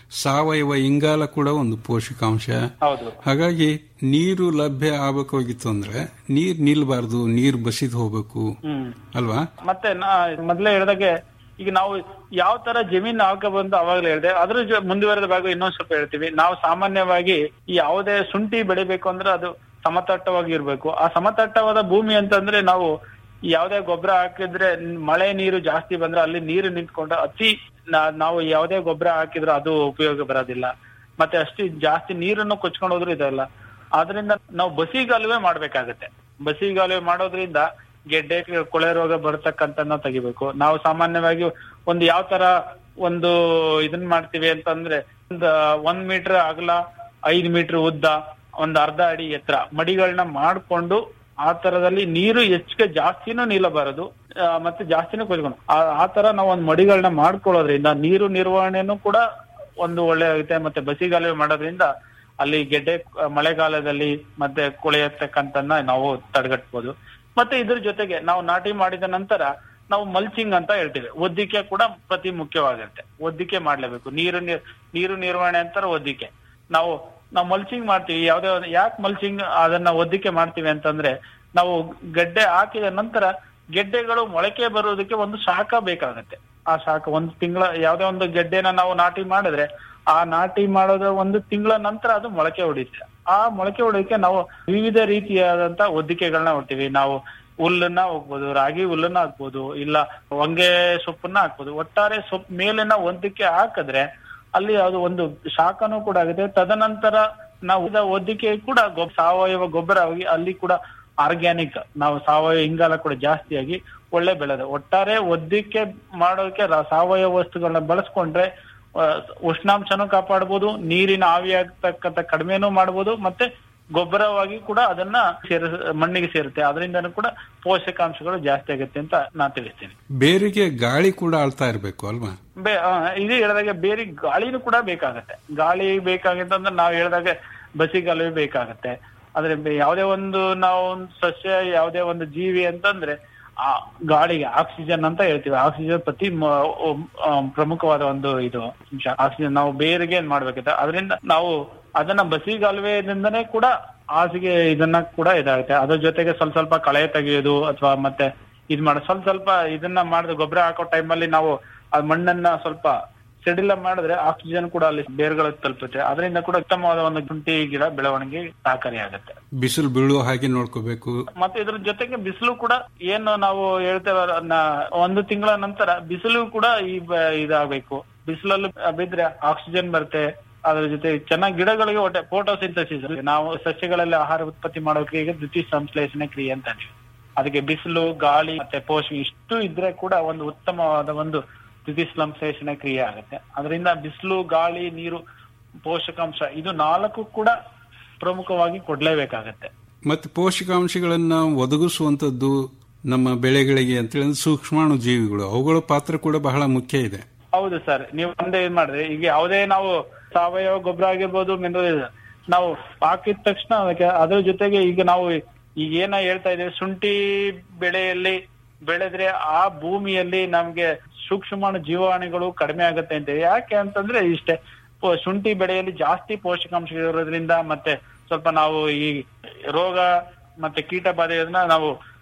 ಸಾವಯವ ಇಂಗಾಲ ಕೂಡ ಒಂದು ಪೋಷಕಾಂಶ ಹೌದು ಹಾಗಾಗಿ ನೀರು ಲಭ್ಯ ಆಗಬೇಕಾಗಿತ್ತು ಅಂದ್ರೆ ನೀರ್ ನಿಲ್ಬಾರ್ದು ನೀರ್ ಬಸಿದ್ ಹೋಗ್ಬೇಕು ಹ್ಮ್ ಅಲ್ವಾ ಮತ್ತೆ ನಾ ಮೊದ್ಲೇ ಹೇಳ್ದಾಗೆ ಈಗ ನಾವು ಯಾವ ತರ ಜಮೀನು ಹಾಕಬಂದು ಅವಾಗಲೇ ಹೇಳಿದೆ ಅದ್ರ ಜೊ- ಮುಂದುವರೆದ ಭಾಗ ಇನ್ನೊಂದ್ ಸ್ವಲ್ಪ ಹೇಳ್ತೀವಿ ನಾವು ಸಾಮಾನ್ಯವಾಗಿ ಈ ಯಾವುದೇ ಶುಂಠಿ ಬೆಳಿಬೇಕು ಅಂದ್ರೆ ಅದು ಸಮತಟ್ಟವಾಗಿ ಇರ್ಬೇಕು ಆ ಸಮತಟ್ಟವಾದ ಭೂಮಿ ಅಂತಂದ್ರೆ ನಾವು ಯಾವುದೇ ಗೊಬ್ಬರ ಹಾಕಿದ್ರೆ ಮಳೆ ನೀರು ಜಾಸ್ತಿ ಬಂದ್ರೆ ಅಲ್ಲಿ ನೀರು ನಿಂತ್ಕೊಂಡು ಅತಿ ನಾ- ನಾವು ಯಾವುದೇ ಗೊಬ್ಬರ ಹಾಕಿದ್ರೆ ಅದು ಉಪಯೋಗ ಬರೋದಿಲ್ಲ ಮತ್ತೆ ಅಷ್ಟು ಜಾಸ್ತಿ ನೀರನ್ನು ಕೊಚ್ಕೊಂಡು ಹೋದ್ರು ಇದಲ್ಲ ಆದ್ರಿಂದ ನಾವು ಬಸಿಗಾಲುವೆ ಮಾಡ್ಬೇಕಾಗತ್ತೆ ಬಸಿಗಾಲುವೆ ಮಾಡೋದ್ರಿಂದ ಗೆಡ್ಡೆ ಕೊಳೆ ರೋಗ ಬರ್ತಕ್ಕಂತ ತೆಗಿಬೇಕು ನಾವು ಸಾಮಾನ್ಯವಾಗಿ ಒಂದು ಯಾವ ತರ ಒಂದು ಇದನ್ ಮಾಡ್ತೀವಿ ಅಂತಂದ್ರೆ ಒಂದ್ ಒಂದ್ ಮೀಟರ್ ಅಗಲ ಐದ್ ಮೀಟರ್ ಉದ್ದ ಒಂದ್ ಅರ್ಧ ಅಡಿ ಎತ್ತರ ಮಡಿಗಳನ್ನ ಮಾಡ್ಕೊಂಡು ಆ ತರದಲ್ಲಿ ನೀರು ಹೆಚ್ಚಿಗೆ ಜಾಸ್ತಿನೂ ನಿಲ್ಲಬಾರದು ಆ, ಮತ್ತೆ ಜಾಸ್ತಿನೂ ಕೊಯ್ಕೊಂಡು ಆ- ಆ ತರ ನಾವು ಒಂದ್ ಮಡಿಗಳನ್ನ ಮಾಡ್ಕೊಳ್ಳೋದ್ರಿಂದ ನೀರು ನಿರ್ವಹಣೆನೂ ಕೂಡ ಒಂದು ಒಳ್ಳೆ ಆಗುತ್ತೆ ಮತ್ತೆ ಬಸಿಗಾಲುವೆ ಮಾಡೋದ್ರಿಂದ ಅಲ್ಲಿ ಗೆಡ್ಡೆ ಆ, ಮಳೆಗಾಲದಲ್ಲಿ ಮತ್ತೆ ಕೊಳೆಯತಕ್ಕಂತನ್ನ ನಾವು ತಡೆಗಟ್ಬೋದು ಮತ್ತೆ ಇದ್ರ ಜೊತೆಗೆ ನಾವು ನಾಟಿ ಮಾಡಿದ ನಂತರ ನಾವು ಮಲ್ಚಿಂಗ್ ಅಂತ ಹೇಳ್ತೀವಿ ಒದ್ದಿಕೆ ಕೂಡ ಪ್ರತಿ ಮುಖ್ಯವಾಗಿರುತ್ತೆ ಒದ್ದಿಕೆ ಮಾಡ್ಲೇಬೇಕು ನೀರು ನೀರ್- ನೀರು ನಿರ್ವಹಣೆ ಅಂತಾರೆ ಒದ್ದಿಕೆ ನಾವು ನಾವು ಮಲ್ಚಿಂಗ್ ಮಾಡ್ತೀವಿ ಯಾವ್ದೇ ಒಂದು ಯಾಕೆ ಮಲ್ಚಿಂಗ್ ಅದನ್ನ ಒದ್ದಿಕೆ ಮಾಡ್ತೀವಿ ಅಂತಂದ್ರೆ ನಾವು ಗಡ್ಡೆ ಹಾಕಿದ ನಂತರ ಗೆಡ್ಡೆಗಳು ಮೊಳಕೆ ಬರೋದಕ್ಕೆ ಒಂದು ಶಾಖ ಬೇಕಾಗುತ್ತೆ ಆ ಶಾಖ ಒಂದು ತಿಂಗಳ ಯಾವ್ದೇ ಒಂದು ಗೆಡ್ಡೆನ ನಾವು ನಾಟಿ ಮಾಡಿದ್ರೆ ಆ ನಾಟಿ ಮಾಡೋದ ಒಂದು ತಿಂಗಳ ನಂತರ ಅದು ಮೊಳಕೆ ಹೊಡಿಯುತ್ತೆ ಆ ಮೊಳಕೆ ಹೊಡಿಯೋಕೆ ನಾವು ವಿವಿಧ ರೀತಿಯಾದಂತ ಒದ್ದಿಕೆಗಳನ್ನ ಹೊಡ್ತೀವಿ ನಾವು ಹುಲ್ಲನ್ನ ಹೋಗ್ಬೋದು ರಾಗಿ ಹುಲ್ಲನ್ನ ಹಾಕ್ಬೋದು ಇಲ್ಲ ಹೊಂಗೆ ಸೊಪ್ಪನ್ನ ಹಾಕ್ಬೋದು ಒಟ್ಟಾರೆ ಸೊಪ್ಪು ಮೇಲಿನ ಒಂದಕ್ಕೆ ಹಾಕಿದ್ರೆ ಅಲ್ಲಿ ಅದು ಒಂದು ಶಾಖನೂ ಕೂಡ ಆಗುತ್ತೆ ತದನಂತರ ನಾವು ಇದ ಒದ್ದಿಕೆ ಕೂಡ ಗೊಬ್ ಸಾವಯವ ಗೊಬ್ಬರ ಆಗಿ ಅಲ್ಲಿ ಕೂಡ ಆರ್ಗ್ಯಾನಿಕ್ ನಾವು ಸಾವಯವ ಇಂಗಾಲ ಕೂಡ ಜಾಸ್ತಿಯಾಗಿ ಒಳ್ಳೆ ಬೆಳೆದ ಒಟ್ಟಾರೆ ಒದ್ದಿಕೆ ಮಾಡೋಕೆ ರ- ಸಾವಯವ ವಸ್ತುಗಳನ್ನ ಬಳಸ್ಕೊಂಡ್ರೆ ಆ, ಉಷ್ಣಾಂಶನೂ ಕಾಪಾಡ್ಬೋದು ನೀರಿನ ಆವಿಯಾಗ್ತಕ್ಕಂಥ ಕಡಿಮೆನೂ ಮಾಡ್ಬೋದು ಮತ್ತೆ ಗೊಬ್ಬರವಾಗಿ ಕೂಡ ಅದನ್ನ ಸೇರ ಮಣ್ಣಿಗೆ ಸೇರುತ್ತೆ ಅದರಿಂದನೂ ಕೂಡ ಪೋಷಕಾಂಶಗಳು ಜಾಸ್ತಿ ಆಗುತ್ತೆ ಅಂತ ನಾನ್ ತಿಳಿಸ್ತೀನಿ ಬೇರಿಗೆ ಗಾಳಿ ಕೂಡ ಆಳ್ತಾ ಇರಬೇಕು ಅಲ್ವಾ ಬೇ ಆ, ಇದು ಹೇಳಿದಾಗ ಬೇರೆ ಗಾಳಿನೂ ಕೂಡ ಬೇಕಾಗತ್ತೆ ಗಾಳಿ ಬೇಕಾಗುತ್ತೆ ಅಂದ್ರೆ ನಾವು ಹೇಳಿದಾಗ ಬಸಿಗಾಲುವೆ ಬೇಕಾಗತ್ತೆ ಆದ್ರೆ ಬೆ- ಯಾವುದೇ ಒಂದು ನಾವು ಒಂದು ಸಸ್ಯ ಯಾವುದೇ ಒಂದು ಜೀವಿ ಅಂತಂದ್ರೆ ಆ ಗಾಳಿಗೆ ಆಕ್ಸಿಜನ್ ಅಂತ ಹೇಳ್ತೀವಿ ಆಕ್ಸಿಜನ್ ಪ್ರತಿ ಮ- ಆ, ಪ್ರಮುಖವಾದ ಒಂದು ಇದು ಅಂಶ ಆಕ್ಸಿಜನ್ ನಾವು ಬೇರೆಗೆ ಏನ್ ಮಾಡ್ಬೇಕಿದೆ ಅದರಿಂದ ನಾವು ಅದನ್ನ ಬಸಿಗಾಲುವೆದಿಂದನೇ ಕೂಡ ಹಾಸಿಗೆ ಇದನ್ನ ಕೂಡ ಇದಾಗುತ್ತೆ ಅದ್ರ ಜೊತೆಗೆ ಸ್ವಲ್ಪ ಸ್ವಲ್ಪ ಕಳೆ ತೆಗೆಯೋದು ಅಥವಾ ಮತ್ತೆ ಇದ್ ಮಾಡ ಸ್ವಲ್ಪ ಸ್ವಲ್ಪ ಇದನ್ನ ಮಾಡಿದ ಗೊಬ್ಬರ ಹಾಕೋ ಟೈಮಲ್ಲಿ ನಾವು ಆ ಮಣ್ಣನ್ನ ಸ್ವಲ್ಪ ಸೆಡಿಲ ಮಾಡಿದ್ರೆ ಆಕ್ಸಿಜನ್ ಕೂಡ ಅಲ್ಲಿ ಬೇರ್ಗಳಿಗೆ ತಲುಪುತ್ತೆ ಅದರಿಂದ ಕೂಡ ಉತ್ತಮವಾದ ಒಂದು ಶುಂಠಿ ಗಿಡ ಬೆಳವಣಿಗೆ ಸಹಕಾರಿಯಾಗುತ್ತೆ ಬಿಸಿಲು ಬೀಳುವ ಹಾಗೆ ನೋಡ್ಕೋಬೇಕು ಮತ್ತೆ ಇದ್ರ ಜೊತೆಗೆ ಬಿಸಿಲು ಕೂಡ ಏನು ನಾವು ಹೇಳ್ತೇವೆ ಅದನ್ನ ಒಂದು ತಿಂಗಳ ನಂತರ ಬಿಸಿಲು ಕೂಡ ಈ ಬ- ಇದಾಗಬೇಕು ಬಿಸಿಲಲ್ಲಿ ಬಿದ್ರೆ ಆಕ್ಸಿಜನ್ ಬರುತ್ತೆ ಅದ್ರ ಜೊತೆ ಚೆನ್ನಾಗಿ ಗಿಡಗಳಿಗೆ ಒಟ್ಟೆ ಫೋಟೋಸಿಂಥಸಿಸ್ ನಾವು ಸಸ್ಯಗಳಲ್ಲಿ ಆಹಾರ ಉತ್ಪತ್ತಿ ಮಾಡೋಕೆ ಈಗ ದ್ವಿತೀಯ ಸಂಶ್ಲೇಷಣೆ ಕ್ರಿಯೆ ಅಂತ ಅಂತೀವಿ ಅದಕ್ಕೆ ಬಿಸಿಲು ಗಾಳಿ ಮತ್ತೆ ಪೋಷಕ ಇಷ್ಟು ಇದ್ರೆ ಕೂಡ ಒಂದು ಉತ್ತಮವಾದ ಒಂದು ದ್ವಿತೀಯ ಸಂಶ್ಲೇಷಣೆ ಕ್ರಿಯೆ ಆಗುತ್ತೆ ಅದರಿಂದ ಬಿಸಿಲು ಗಾಳಿ ನೀರು ಪೋಷಕಾಂಶ ಇದು ನಾಲ್ಕು ಕೂಡ ಪ್ರಮುಖವಾಗಿ ಕೊಡ್ಲೇಬೇಕಾಗತ್ತೆ ಮತ್ತೆ ಪೋಷಕಾಂಶಗಳನ್ನ ಒದಗಿಸುವಂತದ್ದು ನಮ್ಮ ಬೆಳೆಗಳಿಗೆ ಅಂತೇಳಿ ಸೂಕ್ಷ್ಮಾಣು ಜೀವಿಗಳು ಅವುಗಳ ಪಾತ್ರ ಕೂಡ ಬಹಳ ಮುಖ್ಯ ಇದೆ ಹೌದು ಸರ್ ನೀವು ಒಂದೇ ಇದ್ ಮಾಡಿದ್ರೆ ಈಗ ಯಾವುದೇ ನಾವು ಸಾವಯವ ಗೊಬ್ಬರ ಆಗಿರ್ಬೋದು ಮಿನರಲ್ ನಾವು ಹಾಕಿದ ತಕ್ಷಣ ಅದಕ್ಕೆ ಅದ್ರ ಜೊತೆಗೆ ಈಗ ನಾವು ಈಗ ಏನ ಹೇಳ್ತಾ ಇದ್ದೇವೆ ಶುಂಠಿ ಬೆಳೆಯಲ್ಲಿ ಬೆಳೆದ್ರೆ ಆ ಭೂಮಿಯಲ್ಲಿ ನಮ್ಗೆ ಸೂಕ್ಷ್ಮಾಣು ಜೀವಾಣುಗಳು ಕಡಿಮೆ ಆಗುತ್ತೆ ಅಂತ ಯಾಕೆ ಅಂತಂದ್ರೆ ಇಷ್ಟೇ ಪೋ- ಶುಂಠಿ ಬೆಳೆಯಲ್ಲಿ ಜಾಸ್ತಿ ಪೋಷಕಾಂಶಗಳು ಇರೋದ್ರಿಂದ ಮತ್ತೆ ಸ್ವಲ್ಪ ನಾವು ಈ ರೋಗ ಮತ್ತೆ ಕೀಟ ಬಾಧೆಯನ್ನ ನಾವು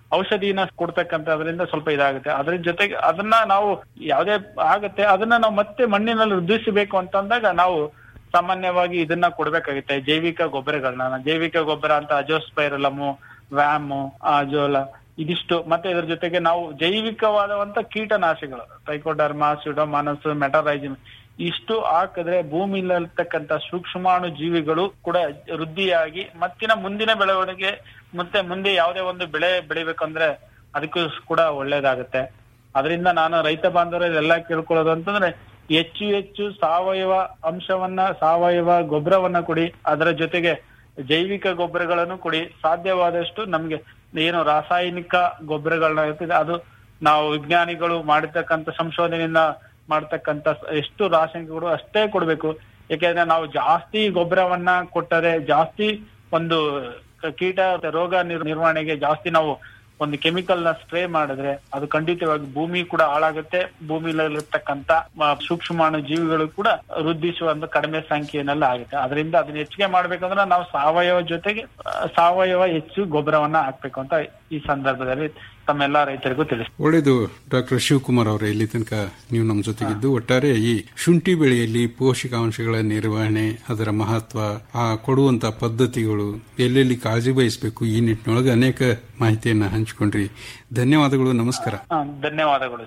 ಔಷಧಿನ ಕೊಡ್ತಕ್ಕಂಥದ್ರಿಂದ ಸ್ವಲ್ಪ ಇದಾಗುತ್ತೆ ಅದ್ರ ಜೊತೆಗೆ ಅದನ್ನ ನಾವು ಯಾವ್ದೇ ಆಗುತ್ತೆ ಅದನ್ನ ನಾವು ಮತ್ತೆ ಮಣ್ಣಿನಲ್ಲಿ ವೃದ್ಧಿಸಬೇಕು ಅಂತಂದಾಗ ನಾವು ಸಾಮಾನ್ಯವಾಗಿ ಇದನ್ನ ಕೊಡ್ಬೇಕಾಗುತ್ತೆ ಜೈವಿಕ ಗೊಬ್ಬರಗಳನ್ನ ಜೈವಿಕ ಗೊಬ್ಬರ ಅಂತ ಅಜೋಸ್ಪೈರಲಮು ವ್ಯಾಮು ಅಜೋಲ ಇದಿಷ್ಟು ಮತ್ತೆ ಇದ್ರ ಜೊತೆಗೆ ನಾವು ಜೈವಿಕವಾದಂತ ಕೀಟನಾಶಕಗಳು ಟ್ರೈಕೋಡರ್ಮ ಸ್ಯುಡೋಮಾನಸ್ ಮೆಟರೈಜಿನ್ ಇಷ್ಟು ಹಾಕಿದ್ರೆ ಭೂಮಿಯಲ್ಲಿರ್ತಕ್ಕಂಥ ಸೂಕ್ಷ್ಮಾಣು ಜೀವಿಗಳು ಕೂಡ ವೃದ್ಧಿಯಾಗಿ ಮತ್ತಿನ ಮುಂದಿನ ಬೆಳವಣಿಗೆ ಮತ್ತೆ ಮುಂದೆ ಯಾವುದೇ ಒಂದು ಬೆಳೆ ಬೆಳಿಬೇಕಂದ್ರೆ ಅದಕ್ಕೂ ಕೂಡ ಒಳ್ಳೇದಾಗುತ್ತೆ ಅದರಿಂದ ನಾನು ರೈತ ಬಾಂಧವರೆಲ್ಲ ಕೇಳ್ಕೊಳ್ಳೋದು ಅಂತಂದ್ರೆ ಹೆಚ್ಚು ಹೆಚ್ಚು ಸಾವಯವ ಅಂಶವನ್ನ ಸಾವಯವ ಗೊಬ್ಬರವನ್ನ ಕೊಡಿ ಅದರ ಜೊತೆಗೆ ಜೈವಿಕ ಗೊಬ್ಬರಗಳನ್ನು ಕೊಡಿ ಸಾಧ್ಯವಾದಷ್ಟು ನಮ್ಗೆ ಏನು ರಾಸಾಯನಿಕ ಗೊಬ್ಬರಗಳನ್ನ ಇರ್ತದೆ ಅದು ನಾವು ವಿಜ್ಞಾನಿಗಳು ಮಾಡಿರ್ತಕ್ಕಂಥ ಸಂಶೋಧನೆಯಿಂದ ಮಾಡ್ತಕ್ಕಂಥ ಎಷ್ಟು ರಾಸಾಯನಿಕಗಳು ಅಷ್ಟೇ ಕೊಡ್ಬೇಕು ಯಾಕೆಂದ್ರೆ ನಾವು ಜಾಸ್ತಿ ಗೊಬ್ಬರವನ್ನ ಕೊಟ್ಟರೆ ಜಾಸ್ತಿ ಒಂದು ಕೀಟ ರೋಗ ನಿರ್- ನಿರ್ವಹಣೆಗೆ ಜಾಸ್ತಿ ನಾವು ಒಂದು ಕೆಮಿಕಲ್ ನ ಸ್ಪ್ರೇ ಮಾಡಿದ್ರೆ ಅದು ಖಂಡಿತವಾಗಿ ಭೂಮಿ ಕೂಡ ಹಾಳಾಗುತ್ತೆ ಭೂಮಿಯಲ್ಲಿರ್ತಕ್ಕಂಥ ಮ- ಸೂಕ್ಷ್ಮಾಣು ಜೀವಿಗಳು ಕೂಡ ವೃದ್ಧಿಸುವಂತ ಕಡಿಮೆ ಸಂಖ್ಯೆಯನ್ನೆಲ್ಲ ಆಗುತ್ತೆ ಅದರಿಂದ ಅದನ್ನ ಹೆಚ್ಚಿಗೆ ಮಾಡ್ಬೇಕಂದ್ರೆ ನಾವು ಸಾವಯವ ಜೊತೆಗೆ ಆ, ಸಾವಯವ ಹೆಚ್ಚು ಗೊಬ್ಬರವನ್ನ ಹಾಕ್ಬೇಕು ಅಂತ ಈ ಸಂದರ್ಭದಲ್ಲಿ ತಮ್ಮೆಲ್ಲಾ ರೈತರಿಗೂ ತಿಳಿಸ್ ಒಳ್ಳೆಯದು ಡಾಕ್ಟರ್ ಶಿವಕುಮಾರ್ ಅವರೇ ಇಲ್ಲಿ ತನಕ ನೀವು ನಮ್ಮ ಜೊತೆಗಿದ್ದು ಒಟ್ಟಾರೆ ಈ ಶುಂಠಿ ಬೆಳೆಯಲ್ಲಿ ಪೋಷಕಾಂಶಗಳ ನಿರ್ವಹಣೆ ಅದರ ಮಹತ್ವ ಆ ಕೊಡುವಂತ ಪದ್ಧತಿಗಳು ಎಲ್ಲೆಲ್ಲಿ ಕಾಳಜಿ ವಹಿಸಬೇಕು ಈ ನಿಟ್ಟಿನೊಳಗೆ ಅನೇಕ ಮಾಹಿತಿಯನ್ನ ಹಂಚಿಕೊಂಡ್ರಿ ಧನ್ಯವಾದಗಳು ನಮಸ್ಕಾರ ಹಾ, ಧನ್ಯವಾದಗಳು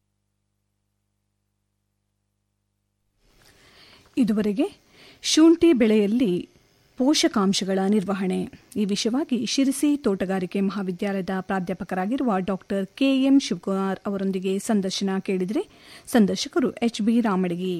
ಇದುವರೆಗೆ ಶುಂಠಿ ಬೆಳೆಯಲ್ಲಿ ಪೋಷಕಾಂಶಗಳ ನಿರ್ವಹಣೆ ಈ ವಿಷಯವಾಗಿ ಶಿರಸಿ ತೋಟಗಾರಿಕೆ ಮಹಾವಿದ್ಯಾಲಯದ ಪ್ರಾಧ್ಯಾಪಕರಾಗಿರುವ ಡಾಕ್ಟರ್ ಕೆಎಂ ಶಿವಕುಮಾರ್ ಅವರೊಂದಿಗೆ ಸಂದರ್ಶನ ಕೇಳಿದರೆ ಸಂದರ್ಶಕರು ಎಚ್ ಬಿ ರಾಮಡಿಗಿ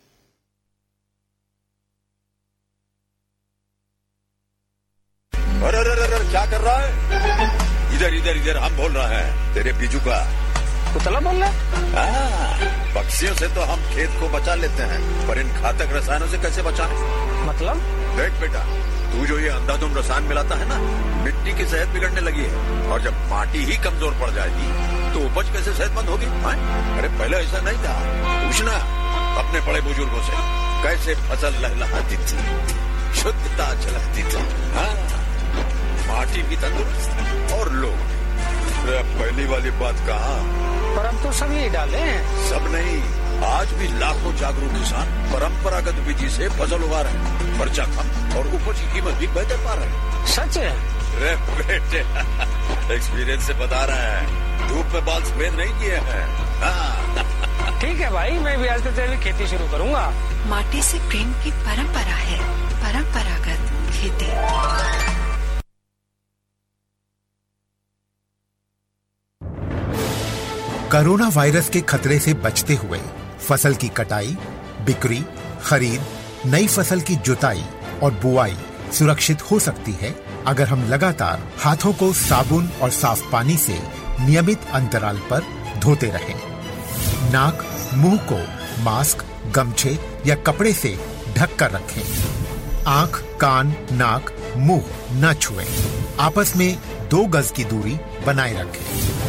अरे अरे अरे अरे, क्या कर रहा है इधर इधर इधर हम बोल रहे हैं तेरे बीजू का कुतला बोल रहा हाँ, पक्षियों से तो हम खेत को बचा लेते हैं पर इन घातक रसायनों से कैसे बचाएं? मतलब देख बेटा तू जो ये अंधाधुंध रसायन मिलाता है ना मिट्टी की सेहत बिगड़ने लगी है और जब माटी ही कमजोर पड़ जाएगी तो उपज कैसे सेहतमंद होगी हाँ? अरे पहले ऐसा नहीं था पूछना अपने बड़े बुजुर्गों से कैसे फसल लहलहाती थी शुद्धता झलकती थी हाँ माटी भी तंदुरुस्त और लोग भी। अरे अब पहली वाली बात कहा पर हम तो सब यही डाले हैं सब नहीं आज भी लाखों जागरूक किसान परंपरागत विधि से फसल उगा रहे हैं खर्चा कम और उपज की कीमत भी बेहतर पा रहे हैं सच है अरे बेटे एक्सपीरियंस से बता रहे हैं धूप में बाल सफेद नहीं किए हैं हाँ, ठीक है भाई मैं भी आज से तेरी खेती शुरू करूंगा माटी से प्रेम की परंपरा है परंपरागत खेती कोरोना वायरस के खतरे से बचते हुए फसल की कटाई बिक्री खरीद नई फसल की जुताई और बुआई सुरक्षित हो सकती है अगर हम लगातार हाथों को साबुन और साफ पानी से नियमित अंतराल पर धोते रहें। नाक मुंह को मास्क गमछे या कपड़े से ढक कर रखें आंख कान नाक मुंह न छुएं। आपस में दो गज की दूरी बनाए रखें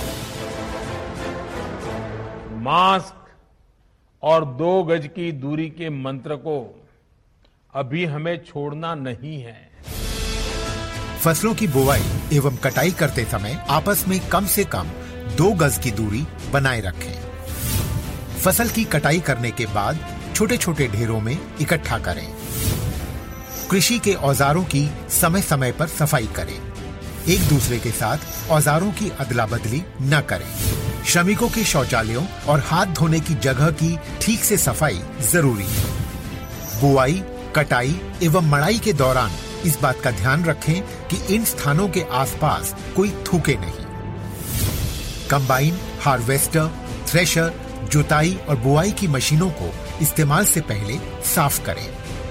मास्क और दो गज की दूरी के मंत्र को अभी हमें छोड़ना नहीं है फसलों की बुवाई एवं कटाई करते समय आपस में कम से कम दो गज की दूरी बनाए रखें फसल की कटाई करने के बाद छोटे छोटे ढेरों में इकट्ठा करें कृषि के औजारों की समय समय पर सफाई करें एक दूसरे के साथ औजारों की अदला बदली न करें श्रमिकों के शौचालयों और हाथ धोने की जगह की ठीक से सफाई जरूरी है बुआई कटाई एवं मड़ाई के दौरान इस बात का ध्यान रखें कि इन स्थानों के आसपास कोई थूके नहीं कंबाइन हार्वेस्टर थ्रेशर जुताई और बुआई की मशीनों को इस्तेमाल से पहले साफ करें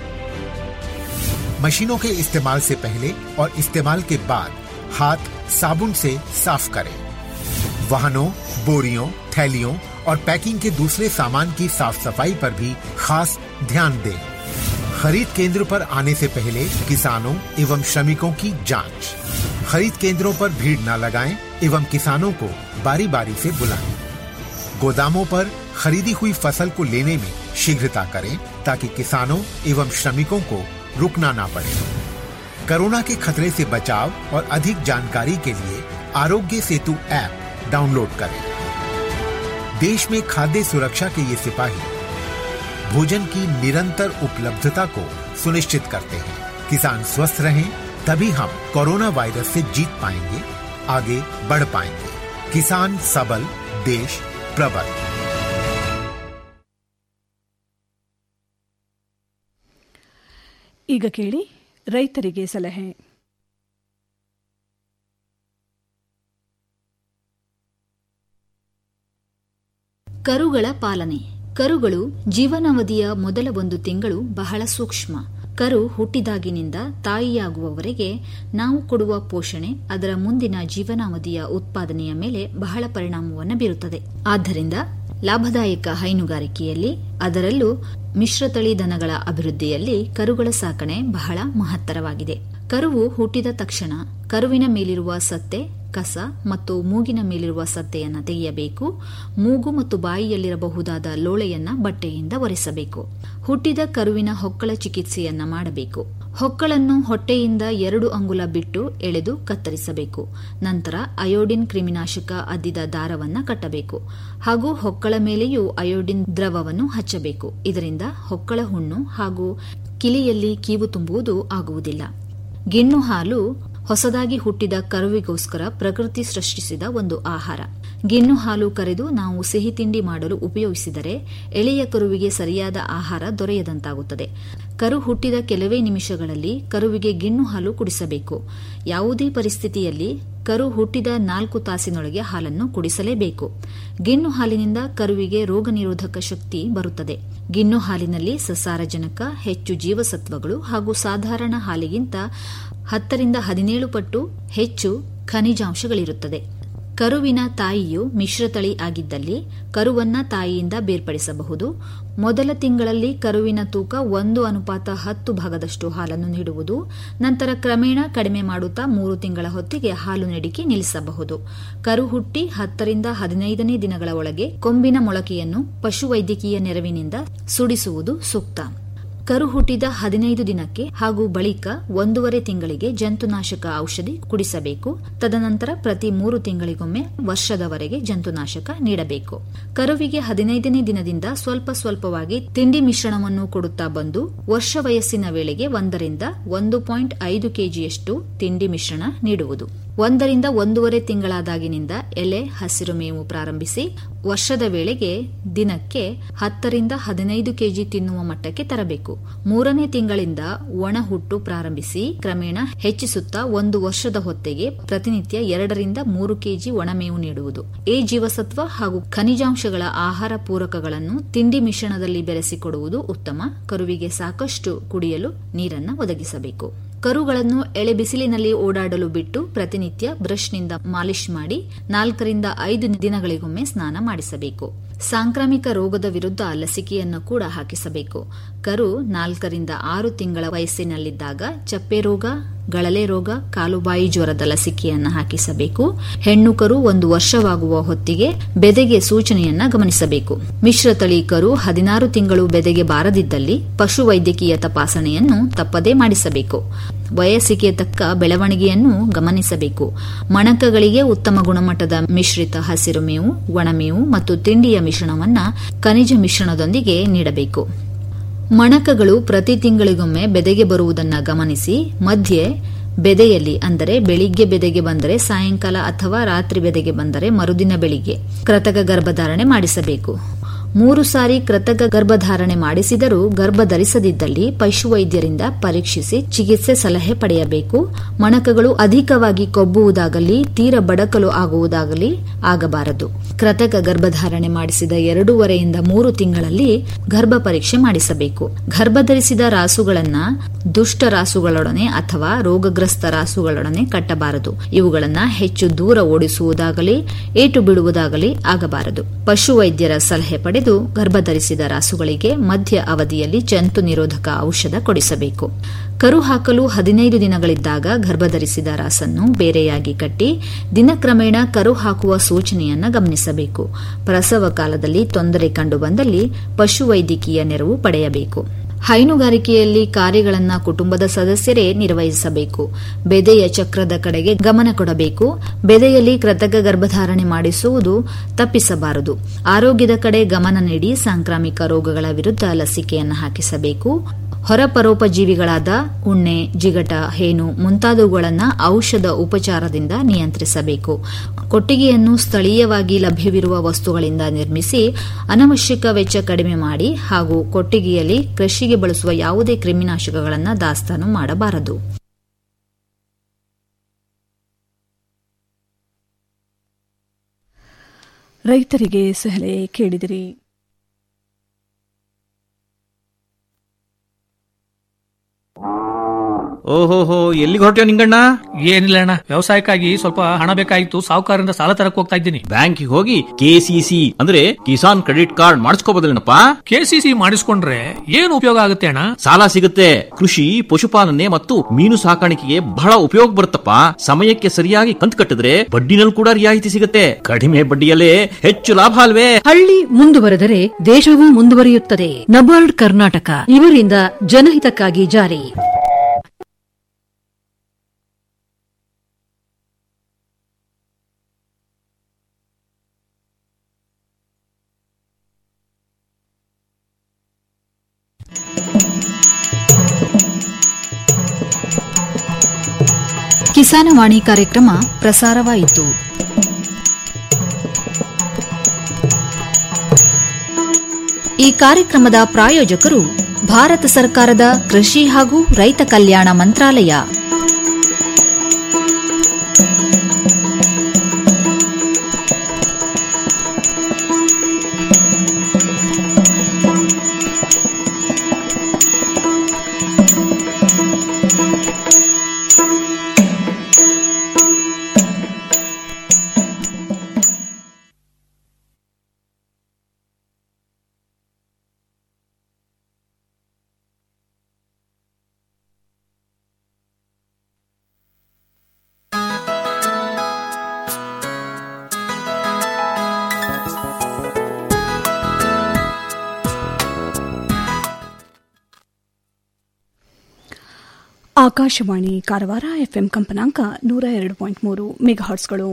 मशीनों के इस्तेमाल से पहले और इस्तेमाल के बाद हाथ साबुन से साफ करें वाहनों बोरियों थैलियों और पैकिंग के दूसरे सामान की साफ सफाई पर भी खास ध्यान दें खरीद केंद्र पर आने से पहले किसानों एवं श्रमिकों की जांच खरीद केंद्रों पर भीड़ न लगाएं एवं किसानों को बारी बारी से बुलाएं गोदामों पर खरीदी हुई फसल को लेने में शीघ्रता करें ताकि किसानों एवं श्रमिकों को रुकना ना पड़े कोरोना के खतरे से बचाव और अधिक जानकारी के लिए आरोग्य सेतु ऐप डाउनलोड करें देश में खाद्य सुरक्षा के ये सिपाही भोजन की निरंतर उपलब्धता को सुनिश्चित करते हैं किसान स्वस्थ रहें तभी हम कोरोना वायरस से जीत पाएंगे आगे बढ़ पाएंगे किसान सबल देश प्रबल ಈಗ ಕೇಳಿ ರೈತರಿಗೆ ಸಲಹೆ ಕರುಗಳ ಪಾಲನೆ ಕರುಗಳು ಜೀವನಾವಧಿಯ ಮೊದಲ ಒಂದು ತಿಂಗಳು ಬಹಳ ಸೂಕ್ಷ್ಮ ಕರು ಹುಟ್ಟಿದಾಗಿನಿಂದ ತಾಯಿಯಾಗುವವರೆಗೆ ನಾವು ಕೊಡುವ ಪೋಷಣೆ ಅದರ ಮುಂದಿನ ಜೀವನಾವಧಿಯ ಉತ್ಪಾದನೆಯ ಮೇಲೆ ಬಹಳ ಪರಿಣಾಮವನ್ನು ಬೀರುತ್ತದೆ ಆದ್ದರಿಂದ ಲಾಭದಾಯಕ ಹೈನುಗಾರಿಕೆಯಲ್ಲಿ ಅದರಲ್ಲೂ ಮಿಶ್ರತಳಿ ದನಗಳ ಅಭಿವೃದ್ಧಿಯಲ್ಲಿ ಕರುಗಳ ಸಾಕಣೆ ಬಹಳ ಮಹತ್ತರವಾಗಿದೆ ಕರುವು ಹುಟ್ಟಿದ ತಕ್ಷಣ ಕರುವಿನ ಮೇಲಿರುವ ಸತ್ತೆ ಕಸ ಮತ್ತು ಮೂಗಿನ ಮೇಲಿರುವ ಸತ್ತೆಯನ್ನು ತೆಗೆಯಬೇಕು ಮೂಗು ಮತ್ತು ಬಾಯಿಯಲ್ಲಿರಬಹುದಾದ ಲೋಳೆಯನ್ನ ಬಟ್ಟೆಯಿಂದ ಒರೆಸಬೇಕು ಹುಟ್ಟಿದ ಕರುವಿನ ಹೊಕ್ಕಳ ಚಿಕಿತ್ಸೆಯನ್ನ ಮಾಡಬೇಕು ಹೊಕ್ಕಳನ್ನು ಹೊಟ್ಟೆಯಿಂದ ಎರಡು ಅಂಗುಲ ಬಿಟ್ಟು ಎಳೆದು ಕತ್ತರಿಸಬೇಕು ನಂತರ ಅಯೋಡಿನ್ ಕ್ರಿಮಿನಾಶಕ ಅದ್ದಿದ ದಾರವನ್ನ ಕಟ್ಟಬೇಕು ಹಾಗೂ ಹೊಕ್ಕಳ ಮೇಲೆಯೂ ಅಯೋಡಿನ್ ದ್ರವವನ್ನು ಹಚ್ಚಬೇಕು ಇದರಿಂದ ಹೊಕ್ಕಳ ಹುಣ್ಣು ಹಾಗೂ ಕಿಲಿಯಲ್ಲಿ ಕೀವು ತುಂಬುವುದು ಆಗುವುದಿಲ್ಲ ಗಿಣ್ಣು ಹಾಲು ಹೊಸದಾಗಿ ಹುಟ್ಟಿದ ಕರುವಿಗೋಸ್ಕರ ಪ್ರಕೃತಿ ಸೃಷ್ಟಿಸಿದ ಒಂದು ಆಹಾರ ಗಿಣ್ಣು ಹಾಲು ಕರೆದು ನಾವು ಸಿಹಿ ತಿಂಡಿ ಮಾಡಲು ಉಪಯೋಗಿಸಿದರೆ ಎಳೆಯ ಕರುವಿಗೆ ಸರಿಯಾದ ಆಹಾರ ದೊರೆಯದಂತಾಗುತ್ತದೆ ಕರು ಹುಟ್ಟಿದ ಕೆಲವೇ ನಿಮಿಷಗಳಲ್ಲಿ ಕರುವಿಗೆ ಗಿಣ್ಣು ಹಾಲು ಕುಡಿಸಬೇಕು ಯಾವುದೇ ಪರಿಸ್ಥಿತಿಯಲ್ಲಿ ಕರು ಹುಟ್ಟಿದ ನಾಲ್ಕು ತಾಸಿನೊಳಗೆ ಹಾಲನ್ನು ಕುಡಿಸಲೇಬೇಕು ಗಿಣ್ಣು ಹಾಲಿನಿಂದ ಕರುವಿಗೆ ರೋಗ ನಿರೋಧಕ ಶಕ್ತಿ ಬರುತ್ತದೆ ಗಿಣ್ಣು ಹಾಲಿನಲ್ಲಿ ಸಸಾರಜನಕ ಹೆಚ್ಚು ಜೀವಸತ್ವಗಳು ಹಾಗೂ ಸಾಧಾರಣ ಹಾಲಿಗಿಂತ ಹತ್ತರಿಂದ ಹದಿನೇಳು ಪಟ್ಟು ಹೆಚ್ಚು ಖನಿಜಾಂಶಗಳಿರುತ್ತದೆ ಕರುವಿನ ತಾಯಿಯು ಮಿಶ್ರತಳಿ ಆಗಿದ್ದಲ್ಲಿ ಕರುವನ್ನ ತಾಯಿಯಿಂದ ಬೇರ್ಪಡಿಸಬಹುದು ಮೊದಲ ತಿಂಗಳಲ್ಲಿ ಕರುವಿನ ತೂಕ ಒಂದು ಅನುಪಾತ ಹತ್ತು ಭಾಗದಷ್ಟು ಹಾಲನ್ನು ನೀಡುವುದು ನಂತರ ಕ್ರಮೇಣ ಕಡಿಮೆ ಮಾಡುತ್ತಾ ಮೂರು ತಿಂಗಳ ಹೊತ್ತಿಗೆ ಹಾಲು ನೀಡಿಕೆ ನಿಲ್ಲಿಸಬಹುದು ಕರು ಹುಟ್ಟಿ ಹತ್ತರಿಂದ ಹದಿನೈದನೇ ದಿನಗಳ ಒಳಗೆ ಕೊಂಬಿನ ಮೊಳಕೆಯನ್ನು ಪಶುವೈದ್ಯಕೀಯ ನೆರವಿನಿಂದ ಸುಡಿಸುವುದು ಸೂಕ್ತ ಕರು ಹುಟ್ಟಿದ ಹದಿನೈದು ದಿನಕ್ಕೆ ಹಾಗೂ ಬಳಿಕ ಒಂದೂವರೆ ತಿಂಗಳಿಗೆ ಜಂತುನಾಶಕ ಔಷಧಿ ಕುಡಿಸಬೇಕು ತದನಂತರ ಪ್ರತಿ ಮೂರು ತಿಂಗಳಿಗೊಮ್ಮೆ ವರ್ಷದವರೆಗೆ ಜಂತುನಾಶಕ ನೀಡಬೇಕು ಕರುವಿಗೆ ಹದಿನೈದನೇ ದಿನದಿಂದ ಸ್ವಲ್ಪ ಸ್ವಲ್ಪವಾಗಿ ತಿಂಡಿ ಮಿಶ್ರಣವನ್ನು ಕೊಡುತ್ತಾ ಬಂದು ವರ್ಷ ವಯಸ್ಸಿನ ವೇಳೆಗೆ ಒಂದರಿಂದ ಒಂದು ಪಾಯಿಂಟ್ ಐದು ಕೆಜಿಯಷ್ಟು ತಿಂಡಿ ಮಿಶ್ರಣ ನೀಡುವುದು ಒಂದರಿಂದ ಒಂದೂವರೆ ತಿಂಗಳಾದಾಗಿನಿಂದ ಎಲೆ ಹಸಿರು ಮೇವು ಪ್ರಾರಂಭಿಸಿ ವರ್ಷದ ವೇಳೆಗೆ ದಿನಕ್ಕೆ ಹತ್ತರಿಂದ ಹದಿನೈದು ಕೆಜಿ ತಿನ್ನುವ ಮಟ್ಟಕ್ಕೆ ತರಬೇಕು ಮೂರನೇ ತಿಂಗಳಿಂದ ಒಣ ಹುಟ್ಟು ಪ್ರಾರಂಭಿಸಿ ಕ್ರಮೇಣ ಹೆಚ್ಚಿಸುತ್ತಾ ಒಂದು ವರ್ಷದ ಹೊತ್ತಿಗೆ ಪ್ರತಿನಿತ್ಯ ಎರಡರಿಂದ ಮೂರು ಕೆಜಿ ಒಣಮೇವು ನೀಡುವುದು ಎ ಜೀವಸತ್ವ ಹಾಗೂ ಖನಿಜಾಂಶಗಳ ಆಹಾರ ಪೂರಕಗಳನ್ನು ತಿಂಡಿ ಮಿಶ್ರಣದಲ್ಲಿ ಬೆರೆಸಿಕೊಡುವುದು ಉತ್ತಮ ಕರುವಿಗೆ ಸಾಕಷ್ಟು ಕುಡಿಯಲು ನೀರನ್ನು ಒದಗಿಸಬೇಕು ಕರುಗಳನ್ನು ಎಳೆ ಬಿಸಿಲಿನಲ್ಲಿ ಓಡಾಡಲು ಬಿಟ್ಟು ಪ್ರತಿನಿತ್ಯ ಬ್ರಷ್ನಿಂದ ಮಾಲಿಶ್ ಮಾಡಿ ನಾಲ್ಕರಿಂದ ಐದು ದಿನಗಳಿಗೊಮ್ಮೆ ಸ್ನಾನ ಮಾಡಿಸಬೇಕು ಸಾಂಕ್ರಾಮಿಕ ರೋಗದ ವಿರುದ್ಧ ಲಸಿಕೆಯನ್ನು ಕೂಡ ಹಾಕಿಸಬೇಕು ಕರು ನಾಲ್ಕರಿಂದ ಆರು ತಿಂಗಳ ವಯಸ್ಸಿನಲ್ಲಿದ್ದಾಗ ಚಪ್ಪೆ ರೋಗ ಗಳಲೆ ರೋಗ ಕಾಲುಬಾಯಿ ಜ್ವರದ ಲಸಿಕೆಯನ್ನು ಹಾಕಿಸಬೇಕು ಹೆಣ್ಣು ಕರು ಒಂದು ವರ್ಷವಾಗುವ ಹೊತ್ತಿಗೆ ಬೆದೆಗೆ ಸೂಚನೆಯನ್ನ ಗಮನಿಸಬೇಕು ಮಿಶ್ರತಳಿ ಕರು ಹದಿನಾರು ತಿಂಗಳು ಬೆದೆಗೆ ಬಾರದಿದ್ದಲ್ಲಿ ಪಶುವೈದ್ಯಕೀಯ ತಪಾಸಣೆಯನ್ನು ತಪ್ಪದೇ ಮಾಡಿಸಬೇಕು ವಯಸ್ಸಿಗೆ ತಕ್ಕ ಬೆಳವಣಿಗೆಯನ್ನು ಗಮನಿಸಬೇಕು ಮಣಕಗಳಿಗೆ ಉತ್ತಮ ಗುಣಮಟ್ಟದ ಮಿಶ್ರಿತ ಹಸಿರು ಮೇವು ಒಣಮೇವು ಮತ್ತು ತಿಂಡಿಯ ಮಿಶ್ರಣವನ್ನ ಖನಿಜ ಮಿಶ್ರಣದೊಂದಿಗೆ ನೀಡಬೇಕು ಮಣಕಗಳು ಪ್ರತಿ ತಿಂಗಳಿಗೊಮ್ಮೆ ಬೆದೆಗೆ ಬರುವುದನ್ನು ಗಮನಿಸಿ ಮಧ್ಯೆ ಬೆದೆಯಲ್ಲಿ ಅಂದರೆ ಬೆಳಿಗ್ಗೆ ಬೆದೆಗೆ ಬಂದರೆ ಸಾಯಂಕಾಲ ಅಥವಾ ರಾತ್ರಿ ಬೆದೆಗೆ ಬಂದರೆ ಮರುದಿನ ಬೆಳಿಗ್ಗೆ ಕೃತಕ ಗರ್ಭಧಾರಣೆ ಮಾಡಿಸಬೇಕು ಮೂರು ಸಾರಿ ಕೃತಕ ಗರ್ಭಧಾರಣೆ ಮಾಡಿಸಿದರೂ ಗರ್ಭ ಧರಿಸದಿದ್ದಲ್ಲಿ ಪಶುವೈದ್ಯರಿಂದ ಪರೀಕ್ಷಿಸಿ ಚಿಕಿತ್ಸೆ ಸಲಹೆ ಪಡೆಯಬೇಕು ಮಣಕಗಳು ಅಧಿಕವಾಗಿ ಕೊಬ್ಬುವುದಾಗಲಿ ತೀರ ಬಡಕಲು ಆಗುವುದಾಗಲಿ ಆಗಬಾರದು ಕೃತಕ ಗರ್ಭಧಾರಣೆ ಮಾಡಿಸಿದ ಎರಡೂವರೆಯಿಂದ ಮೂರು ತಿಂಗಳಲ್ಲಿ ಗರ್ಭ ಪರೀಕ್ಷೆ ಮಾಡಿಸಬೇಕು ಗರ್ಭಧರಿಸಿದ ರಾಸುಗಳನ್ನ ದುಷ್ಟ ರಾಸುಗಳೊಡನೆ ಅಥವಾ ರೋಗಗ್ರಸ್ತ ರಾಸುಗಳೊಡನೆ ಕಟ್ಟಬಾರದು ಇವುಗಳನ್ನ ಹೆಚ್ಚು ದೂರ ಓಡಿಸುವುದಾಗಲಿ ಏಟು ಬಿಡುವುದಾಗಲಿ ಆಗಬಾರದು ಪಶುವೈದ್ಯರ ಸಲಹೆ ಪಡೆದು ಗರ್ಭಧರಿಸಿದ ರಾಸುಗಳಿಗೆ ಮಧ್ಯ ಅವಧಿಯಲ್ಲಿ ಜಂತು ನಿರೋಧಕ ಔಷಧ ಕೊಡಿಸಬೇಕು ಕರು ಹಾಕಲು ಹದಿನೈದು ದಿನಗಳಿದ್ದಾಗ ಗರ್ಭಧರಿಸಿದ ರಾಸನ್ನು ಬೇರೆಯಾಗಿ ಕಟ್ಟಿ ದಿನಕ್ರಮೇಣ ಕರು ಹಾಕುವ ಸೂಚನೆಯನ್ನು ಗಮನಿಸಬೇಕು ಪ್ರಸವ ಕಾಲದಲ್ಲಿ ತೊಂದರೆ ಕಂಡುಬಂದಲ್ಲಿ ಪಶುವೈದ್ಯಕೀಯ ನೆರವು ಪಡೆಯಬೇಕು ಹೈನುಗಾರಿಕೆಯಲ್ಲಿ ಕಾರ್ಯಗಳನ್ನು ಕುಟುಂಬದ ಸದಸ್ಯರೇ ನಿರ್ವಹಿಸಬೇಕು ಬೆದೆಯ ಚಕ್ರದ ಕಡೆಗೆ ಗಮನ ಕೊಡಬೇಕು ಬೆದೆಯಲ್ಲಿ ಕೃತಕ ಗರ್ಭಧಾರಣೆ ಮಾಡಿಸುವುದು ತಪ್ಪಿಸಬಾರದು ಆರೋಗ್ಯದ ಕಡೆ ಗಮನ ನೀಡಿ ಸಾಂಕ್ರಾಮಿಕ ರೋಗಗಳ ವಿರುದ್ಧ ಲಸಿಕೆಯನ್ನು ಹಾಕಿಸಬೇಕು ಹೊರಪರೋಪಜೀವಿಗಳಾದ ಉಣ್ಣೆ ಜಿಗಟ ಹೇನು ಮುಂತಾದವುಗಳನ್ನು ಔಷಧ ಉಪಚಾರದಿಂದ ನಿಯಂತ್ರಿಸಬೇಕು ಕೊಟ್ಟಿಗೆಯನ್ನು ಸ್ಥಳೀಯವಾಗಿ ಲಭ್ಯವಿರುವ ವಸ್ತುಗಳಿಂದ ನಿರ್ಮಿಸಿ ಅನವಶ್ಯಕ ವೆಚ್ಚ ಕಡಿಮೆ ಮಾಡಿ ಹಾಗೂ ಕೊಟ್ಟಿಗೆಯಲ್ಲಿ ಕೃಷಿಗೆ ಬಳಸುವ ಯಾವುದೇ ಕ್ರಿಮಿನಾಶಕಗಳನ್ನು ದಾಸ್ತಾನು ಮಾಡಬಾರದು ರೈತರಿಗೆ ಸಲಹೆ ಕೇಳಿದಿರಿ ಓಹೋಹೋ ಎಲ್ಲಿಗೆ ಹೊರಟ್ಯೋ ನಿಂಗಣ್ಣ ಏನಿಲ್ಲ ಅಣ್ಣ ವ್ಯವಸಾಯಕ್ಕಾಗಿ ಸ್ವಲ್ಪ ಹಣ ಬೇಕಾಗಿತ್ತು ಸಾಹುಕಾರರಿಂದ ಸಾಲ ತರಕ್ ಹೋಗ್ತಾ ಇದ್ದೀನಿ ಬ್ಯಾಂಕಿಗೆ ಹೋಗಿ ಕೆಸಿಸಿ ಅಂದ್ರೆ ಕಿಸಾನ್ ಕ್ರೆಡಿಟ್ ಕಾರ್ಡ್ ಮಾಡಿಸ್ಕೋಬೋದಲ್ಲೇನಪ್ಪ ಕೆಸಿಸಿ ಮಾಡಿಸ್ಕೊಂಡ್ರೆ ಏನು ಉಪಯೋಗ ಆಗುತ್ತೆ ಅಣ್ಣ ಸಾಲ ಸಿಗುತ್ತೆ ಕೃಷಿ ಪಶುಪಾಲನೆ ಮತ್ತು ಮೀನು ಸಾಕಾಣಿಕೆಗೆ ಬಹಳ ಉಪಯೋಗ ಬರುತ್ತಪ್ಪ ಸಮಯಕ್ಕೆ ಸರಿಯಾಗಿ ಕಂತು ಕಟ್ಟಿದ್ರೆ ಬಡ್ಡಿನಲ್ಲಿ ಕೂಡ ರಿಯಾಯಿತಿ ಸಿಗುತ್ತೆ ಕಡಿಮೆ ಬಡ್ಡಿಯಲ್ಲೇ ಹೆಚ್ಚು ಲಾಭ ಅಲ್ವೇ ಹಳ್ಳಿ ಮುಂದುವರೆದರೆ ದೇಶವೂ ಮುಂದುವರಿಯುತ್ತದೆ ನಬಾರ್ಡ್ ಕರ್ನಾಟಕ ಇವರಿಂದ ಜನಹಿತಕ್ಕಾಗಿ ಜಾರಿ ಕಿಸಾನವಾಣಿ ಕಾರ್ಯಕ್ರಮ ಪ್ರಸಾರವಾಯಿತು ಈ ಕಾರ್ಯಕ್ರಮದ ಪ್ರಾಯೋಜಕರು ಭಾರತ ಸರ್ಕಾರದ ಕೃಷಿ ಹಾಗೂ ರೈತ ಕಲ್ಯಾಣ ಮಂತ್ರಾಲಯ ಆಕಾಶವಾಣಿ ಕಾರವಾರ ಎಫ್ಎಂ ಕಂಪನಾಂಕ ನೂರ ಎರಡು ಪಾಯಿಂಟ್ ಮೂರು ಮೆಗಾಹರ್ಟ್ಸ್ಗಳು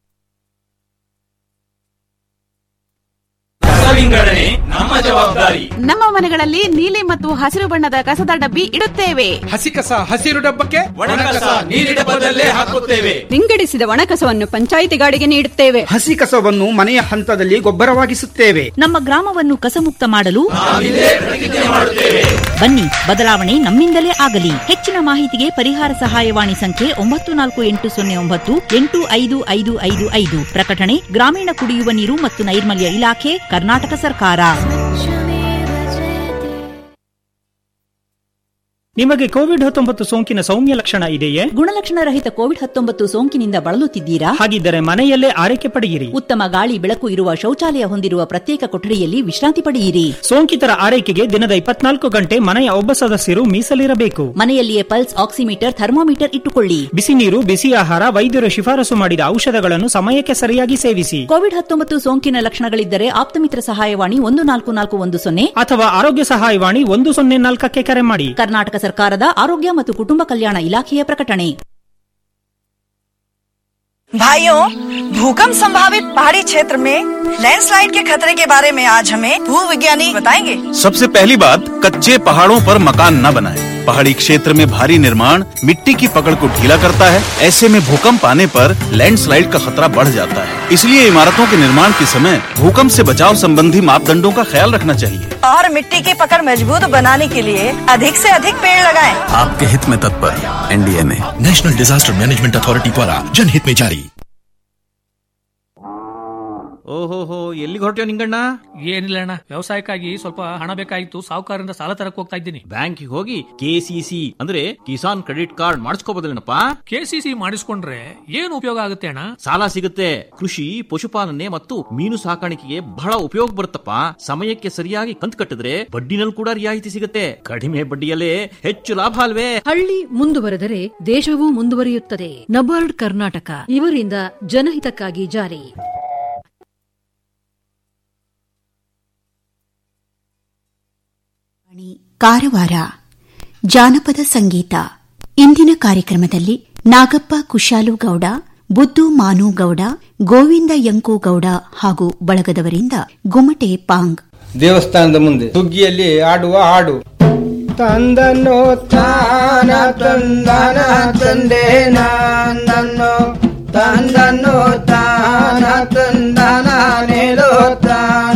ವಿಂಗಡಣೆ ನಮ್ಮ ಜವಾಬ್ದಾರಿ ನಮ್ಮ ಮನೆಗಳಲ್ಲಿ ನೀಲಿ ಮತ್ತು ಹಸಿರು ಬಣ್ಣದ ಕಸದ ಡಬ್ಬಿ ಇಡುತ್ತೇವೆ ಹಸಿ ಕಸ ಹಸಿರು ಡಬ್ಬಕ್ಕೆ ಒಣ ಕಸ ನೀಲಿ ಡಬ್ಬದಲ್ಲೇ ಹಾಕುತ್ತೇವೆ ವಿಂಗಡಿಸಿದ ಒಣಕಸವನ್ನು ಪಂಚಾಯಿತಿ ಗಾಡಿಗೆ ನೀಡುತ್ತೇವೆ ಹಸಿ ಕಸವನ್ನು ಮನೆಯ ಹಂತದಲ್ಲಿ ಗೊಬ್ಬರವಾಗಿಸುತ್ತೇವೆ ನಮ್ಮ ಗ್ರಾಮವನ್ನು ಕಸಮುಕ್ತ ಮಾಡಲು ನಾವಿಲ್ಲೇ ಪ್ರತಿಜ್ಞೆ ಮಾಡುತ್ತೇವೆ ಬನ್ನಿ ಬದಲಾವಣೆ ನಮ್ಮಿಂದಲೇ ಆಗಲಿ ಹೆಚ್ಚಿನ ಮಾಹಿತಿಗೆ ಪರಿಹಾರ ಸಹಾಯವಾಣಿ ಸಂಖ್ಯೆ ಒಂಬತ್ತು ನಾಲ್ಕು ಎಂಟು ಸೊನ್ನೆ ಒಂಬತ್ತು ಎಂಟು ಐದು ಐದು ಐದು ಐದು ಪ್ರಕಟಣೆ ಗ್ರಾಮೀಣ ಕುಡಿಯುವ ನೀರು ಮತ್ತು ನೈರ್ಮಲ್ಯ ಇಲಾಖೆ ಕರ್ನಾಟಕ ಸರ್ಕಾರ ನಿಮಗೆ ಕೋವಿಡ್ ಹತ್ತೊಂಬತ್ತು ಸೋಂಕಿನ ಸೌಮ್ಯ ಲಕ್ಷಣ ಇದೆಯೇ ಗುಣಲಕ್ಷಣ ರಹಿತ ಕೋವಿಡ್ ಹತ್ತೊಂಬತ್ತು ಸೋಂಕಿನಿಂದ ಬಳಲುತ್ತಿದ್ದೀರಾ ಹಾಗಿದ್ದರೆ ಮನೆಯಲ್ಲೇ ಆರೈಕೆ ಪಡೆಯಿರಿ ಉತ್ತಮ ಗಾಳಿ ಬೆಳಕು ಇರುವ ಶೌಚಾಲಯ ಹೊಂದಿರುವ ಪ್ರತ್ಯೇಕ ಕೊಠಡಿಯಲ್ಲಿ ವಿಶ್ರಾಂತಿ ಪಡೆಯಿರಿ ಸೋಂಕಿತರ ಆರೈಕೆಗೆ ದಿನದ ಇಪ್ಪತ್ನಾಲ್ಕು ಗಂಟೆ ಮನೆಯ ಒಬ್ಬ ಸದಸ್ಯರು ಮೀಸಲಿರಬೇಕು ಮನೆಯಲ್ಲಿಯೇ ಪಲ್ಸ್ ಆಕ್ಸಿಮೀಟರ್ ಥರ್ಮೋಮೀಟರ್ ಇಟ್ಟುಕೊಳ್ಳಿ ಬಿಸಿ ನೀರು ಬಿಸಿ ಆಹಾರ ವೈದ್ಯರು ಶಿಫಾರಸು ಮಾಡಿದ ಔಷಧಗಳನ್ನು ಸಮಯಕ್ಕೆ ಸರಿಯಾಗಿ ಸೇವಿಸಿ ಕೋವಿಡ್ ಹತ್ತೊಂಬತ್ತು ಸೋಂಕಿನ ಲಕ್ಷಣಗಳಿದ್ದರೆ ಆಪ್ತಮಿತ್ರ ಸಹಾಯವಾಣಿ ಒಂದು ನಾಲ್ಕು ನಾಲ್ಕು ಒಂದು ಸೊನ್ನೆ ಅಥವಾ ಆರೋಗ್ಯ ಸಹಾಯವಾಣಿ ಒಂದು ಸೊನ್ನೆ ನಾಲ್ಕಕ್ಕೆ ಕರೆ ಮಾಡಿ ಕರ್ನಾಟಕ ಸರ್ಕಾರದ ಆರೋಗ್ಯ ಮತ್ತು ಕುಟುಂಬ ಕಲ್ಯಾಣ ಇಲಾಖೆಯ ಪ್ರಕಟಣೆ भाइयों भूकंप संभावित पहाड़ी क्षेत्र में लैंडस्लाइड के खतरे के बारे में आज हमें भू विज्ञानी बताएंगे सबसे पहली बात कच्चे पहाड़ों पर मकान न बनाएं। पहाड़ी क्षेत्र में भारी निर्माण मिट्टी की पकड़ को ढीला करता है ऐसे में भूकंप आने पर लैंडस्लाइड का खतरा बढ़ जाता है इसलिए इमारतों के निर्माण के समय भूकंप से बचाव संबंधी मापदंडों का ख्याल रखना चाहिए और मिट्टी की पकड़ मजबूत बनाने के लिए अधिक से अधिक पेड़ लगाएं। आपके हित में तत्पर NDMA national disaster management authority द्वारा जनहित में जारी ಓಹೋಹೋ ಎಲ್ಲಿಗೆ ಹೊರಟ್ಯೋ ನಿಂಗಣ್ಣ ಏನಿಲ್ಲ ಅಣ್ಣ ವ್ಯವಸಾಯಕ್ಕಾಗಿ ಸ್ವಲ್ಪ ಹಣ ಬೇಕಾಗಿತ್ತು ಸಾಹುಕಾರರಿಂದ ಸಾಲ ತರಕ್ ಹೋಗ್ತಾ ಇದ್ದೀನಿ ಬ್ಯಾಂಕಿಗೆ ಹೋಗಿ ಕೆಸಿಸಿ ಅಂದ್ರೆ ಕಿಸಾನ್ ಕ್ರೆಡಿಟ್ ಕಾರ್ಡ್ ಮಾಡಿಸ್ಕೋಬೋದಲ್ಲೇನಪ್ಪ ಕೆಸಿಸಿ ಮಾಡಿಸ್ಕೊಂಡ್ರೆ ಏನು ಉಪಯೋಗ ಆಗುತ್ತೆ ಅಣ್ಣ ಸಾಲ ಸಿಗುತ್ತೆ ಕೃಷಿ ಪಶುಪಾಲನೆ ಮತ್ತು ಮೀನು ಸಾಕಾಣಿಕೆಗೆ ಬಹಳ ಉಪಯೋಗ ಬರುತ್ತಪ್ಪ ಸಮಯಕ್ಕೆ ಸರಿಯಾಗಿ ಕಂತು ಕಟ್ಟಿದ್ರೆ ಬಡ್ಡಿನಲ್ಲಿ ಕೂಡ ರಿಯಾಯಿತಿ ಸಿಗುತ್ತೆ ಕಡಿಮೆ ಬಡ್ಡಿಯಲ್ಲೇ ಹೆಚ್ಚು ಲಾಭ ಅಲ್ವೇ ಹಳ್ಳಿ ಮುಂದುವರೆದರೆ ದೇಶವೂ ಮುಂದುವರಿಯುತ್ತದೆ ನಬಾರ್ಡ್ ಕರ್ನಾಟಕ ಇವರಿಂದ ಜನಹಿತಕ್ಕಾಗಿ ಜಾರಿ ಕಾರವಾರ ಜಾನಪದ ಸಂಗೀತ ಇಂದಿನ ಕಾರ್ಯಕ್ರಮದಲ್ಲಿ ನಾಗಪ್ಪ ಕುಶಾಲುಗೌಡ ಬುದ್ದು ಮಾನುಗೌಡ ಗೋವಿಂದ ಯಂಕುಗೌಡ ಹಾಗೂ ಬಳಗದವರಿಂದ ಗುಮಟೆ ಪಾಂಗ್ ದೇವಸ್ಥಾನದ ಮುಂದೆ ಸುಗ್ಗಿಯಲ್ಲಿ ಆಡುವ ಹಾಡು ತಂದನೋ ತಾನ ತಂದನ ತಂದೆ ನಂದನೋ ತಂದನೋ ತಾನ ತಂದನ ನೇಲೋ ತಾನ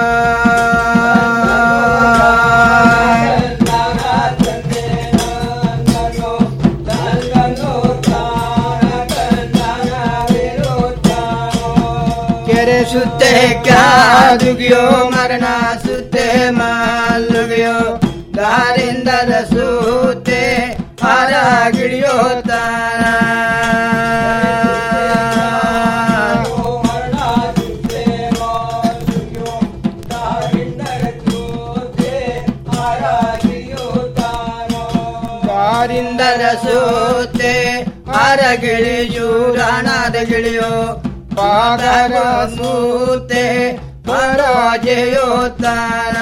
ಕೆರೆ ಸುತ್ತೆ ಕ್ಯಾದುಗಿಯೋ ಮರಣ ಸುತ್ತೆ ಮಾಲುಗಿಯೋ ದಾರಿಂದದ ಸೂತೆ ಹಾರ ಗಿಳಿಯೋ ತಾನ ದಾರಿಂದದ ಸೂತೆ ಹಾರ ಗಿಳಿಯು ರಾಣದ ಗಿಳಿಯೋ ಪಾದರ ಸೂತೆ ಪರಾಜಯೋ ತಾನ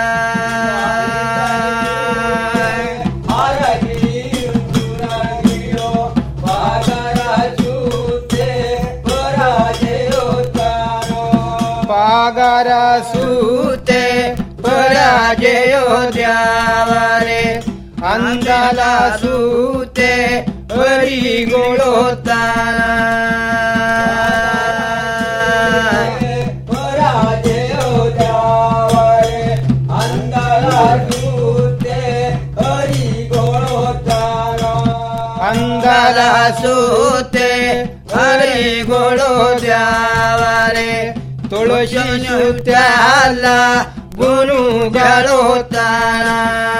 ಪಾಗರ ಸೂತೆ ಪರಾಜಯೋ ದ್ಯಾವರೆ ಅಂದಲ ಸೂತೆ ಹರಿಗೋಳೋ ತಾನ ಅಂಗಲ ಸೂತೆ ಹರಿಗೋಳೋ ದ್ಯಾವರೆ ತುಳಸಿ ಸುತ್ತಲ್ಲ ಗುನುಗಳು ತಾನ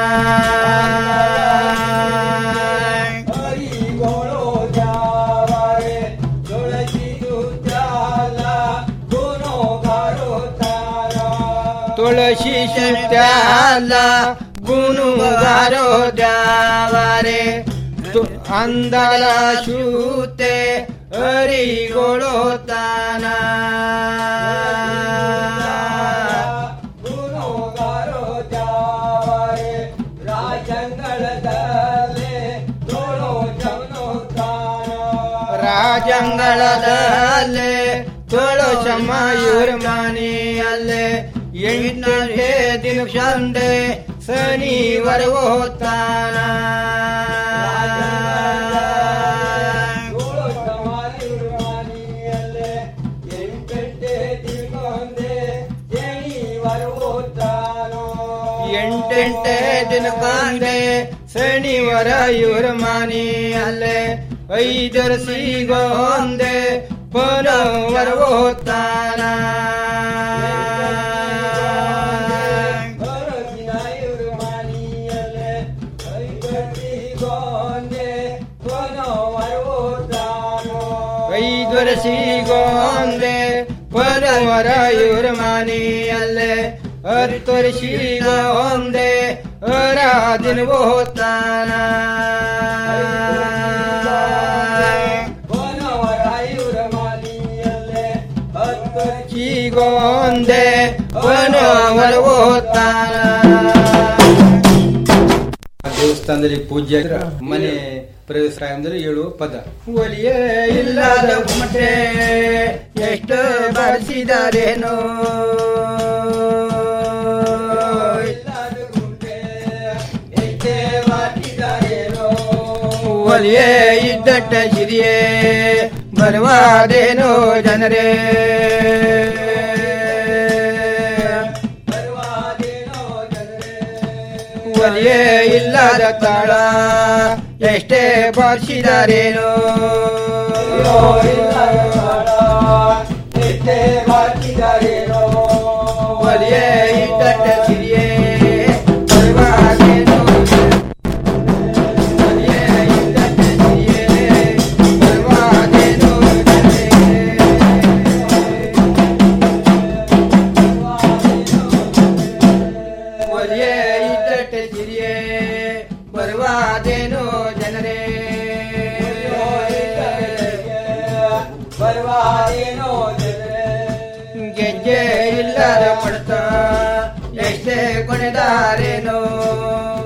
ತುಳಸಿ ಸುತ್ತಲ್ಲ ಗುನುಗಾರೋ ದ್ಯಾವರೆ ಅಂದಲ ಶೂತೆ ಹರಿಗೋಳೋ ತಾನ ರಾಜಂಗಳದಲ್ಲೇ ತೋಳು ಚಮಾಯೂರ್ ಮನೆಯಲ್ಲೇ ಎಂಟನೇ ದಿನ ಸಂಡೆ ಶನಿವಾರ ಹೋಗ್ತಾನ ಎಂಟೆಂಟೆ ದಿನ ಕಂಡೆ ಶನಿವಾರ ಇವ್ರ ಮನೆಯಲ್ಲೇ ಐದರ ಸಿಗೋಂದೆ ಪರವರ ಹೋಗ್ತಾನ ಐದರ ಸಿಗೋಂದೆ ಪರವರ ಇವ್ರ ಮನೆಯಲ್ಲೇ ಹತ್ತರ ಸಿಗೋಂದೆ ರಾದಿನ ಹೋಗ್ತಾನ ಗೊಂದೆ ವನವರ ಓದ್ತಾನ ದೇವಸ್ಥಾನದಲ್ಲಿ ಪೂಜೆ ಮನೆ ಪ್ರವೇಶ ಟೈಮ್ದಲ್ಲಿ ಹೇಳುವ ಪದ ಒಲಿಯೇ ಇಲ್ಲದ ಗುಮಟೆ ಎಷ್ಟು ಬಾರಿಸಿದಾರೇನೋ ಒಲಿಯೇ ಇದ್ದಟ್ಟ ಸಿರಿಯೇ ಬರುವಾದೇನೋ ಜನರೇ ಒಲಿಯೇ ಇಲ್ಲದ ತಾಳ ಎಷ್ಟೇ ಬಾರಿಸಿದಾರೇನೋ ಒಲಿಯೇ ಇದ್ದಟ್ಟ ಸಿರಿಯೇ ಬರುವಾದೇನೋ ಒಲಿಯೇ ಇದ್ದಟ್ಟ ಸಿರಿಯೇ ಬರುವಾದೇನೋ ಜನರೇ ಬರುವಾದೇನೋ ಗೆಜ್ಜೆ ಇಲ್ಲದ ಪಡ್ತ ಎಷ್ಟೇ ಕೊನೆದಾರೇನೋ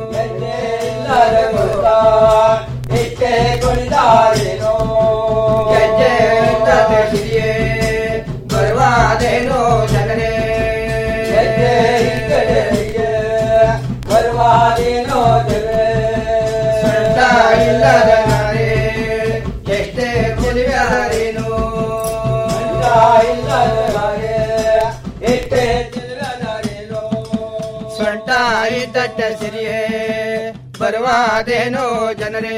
ಇಲ್ಲದ ನಾರೇ ಎಷ್ಟೇ ಚೆಲುವಾರೇನು ಗಂಡ ಇಲ್ಲದ ನಾರೇ ಎಷ್ಟೇ ಚೆಲುವಾರೇನು ಸೊಂಟ ಇದ್ದಟ್ಟ ಸಿರಿಯೇ ಬರುವಾದೇನೋ ಜನರೇ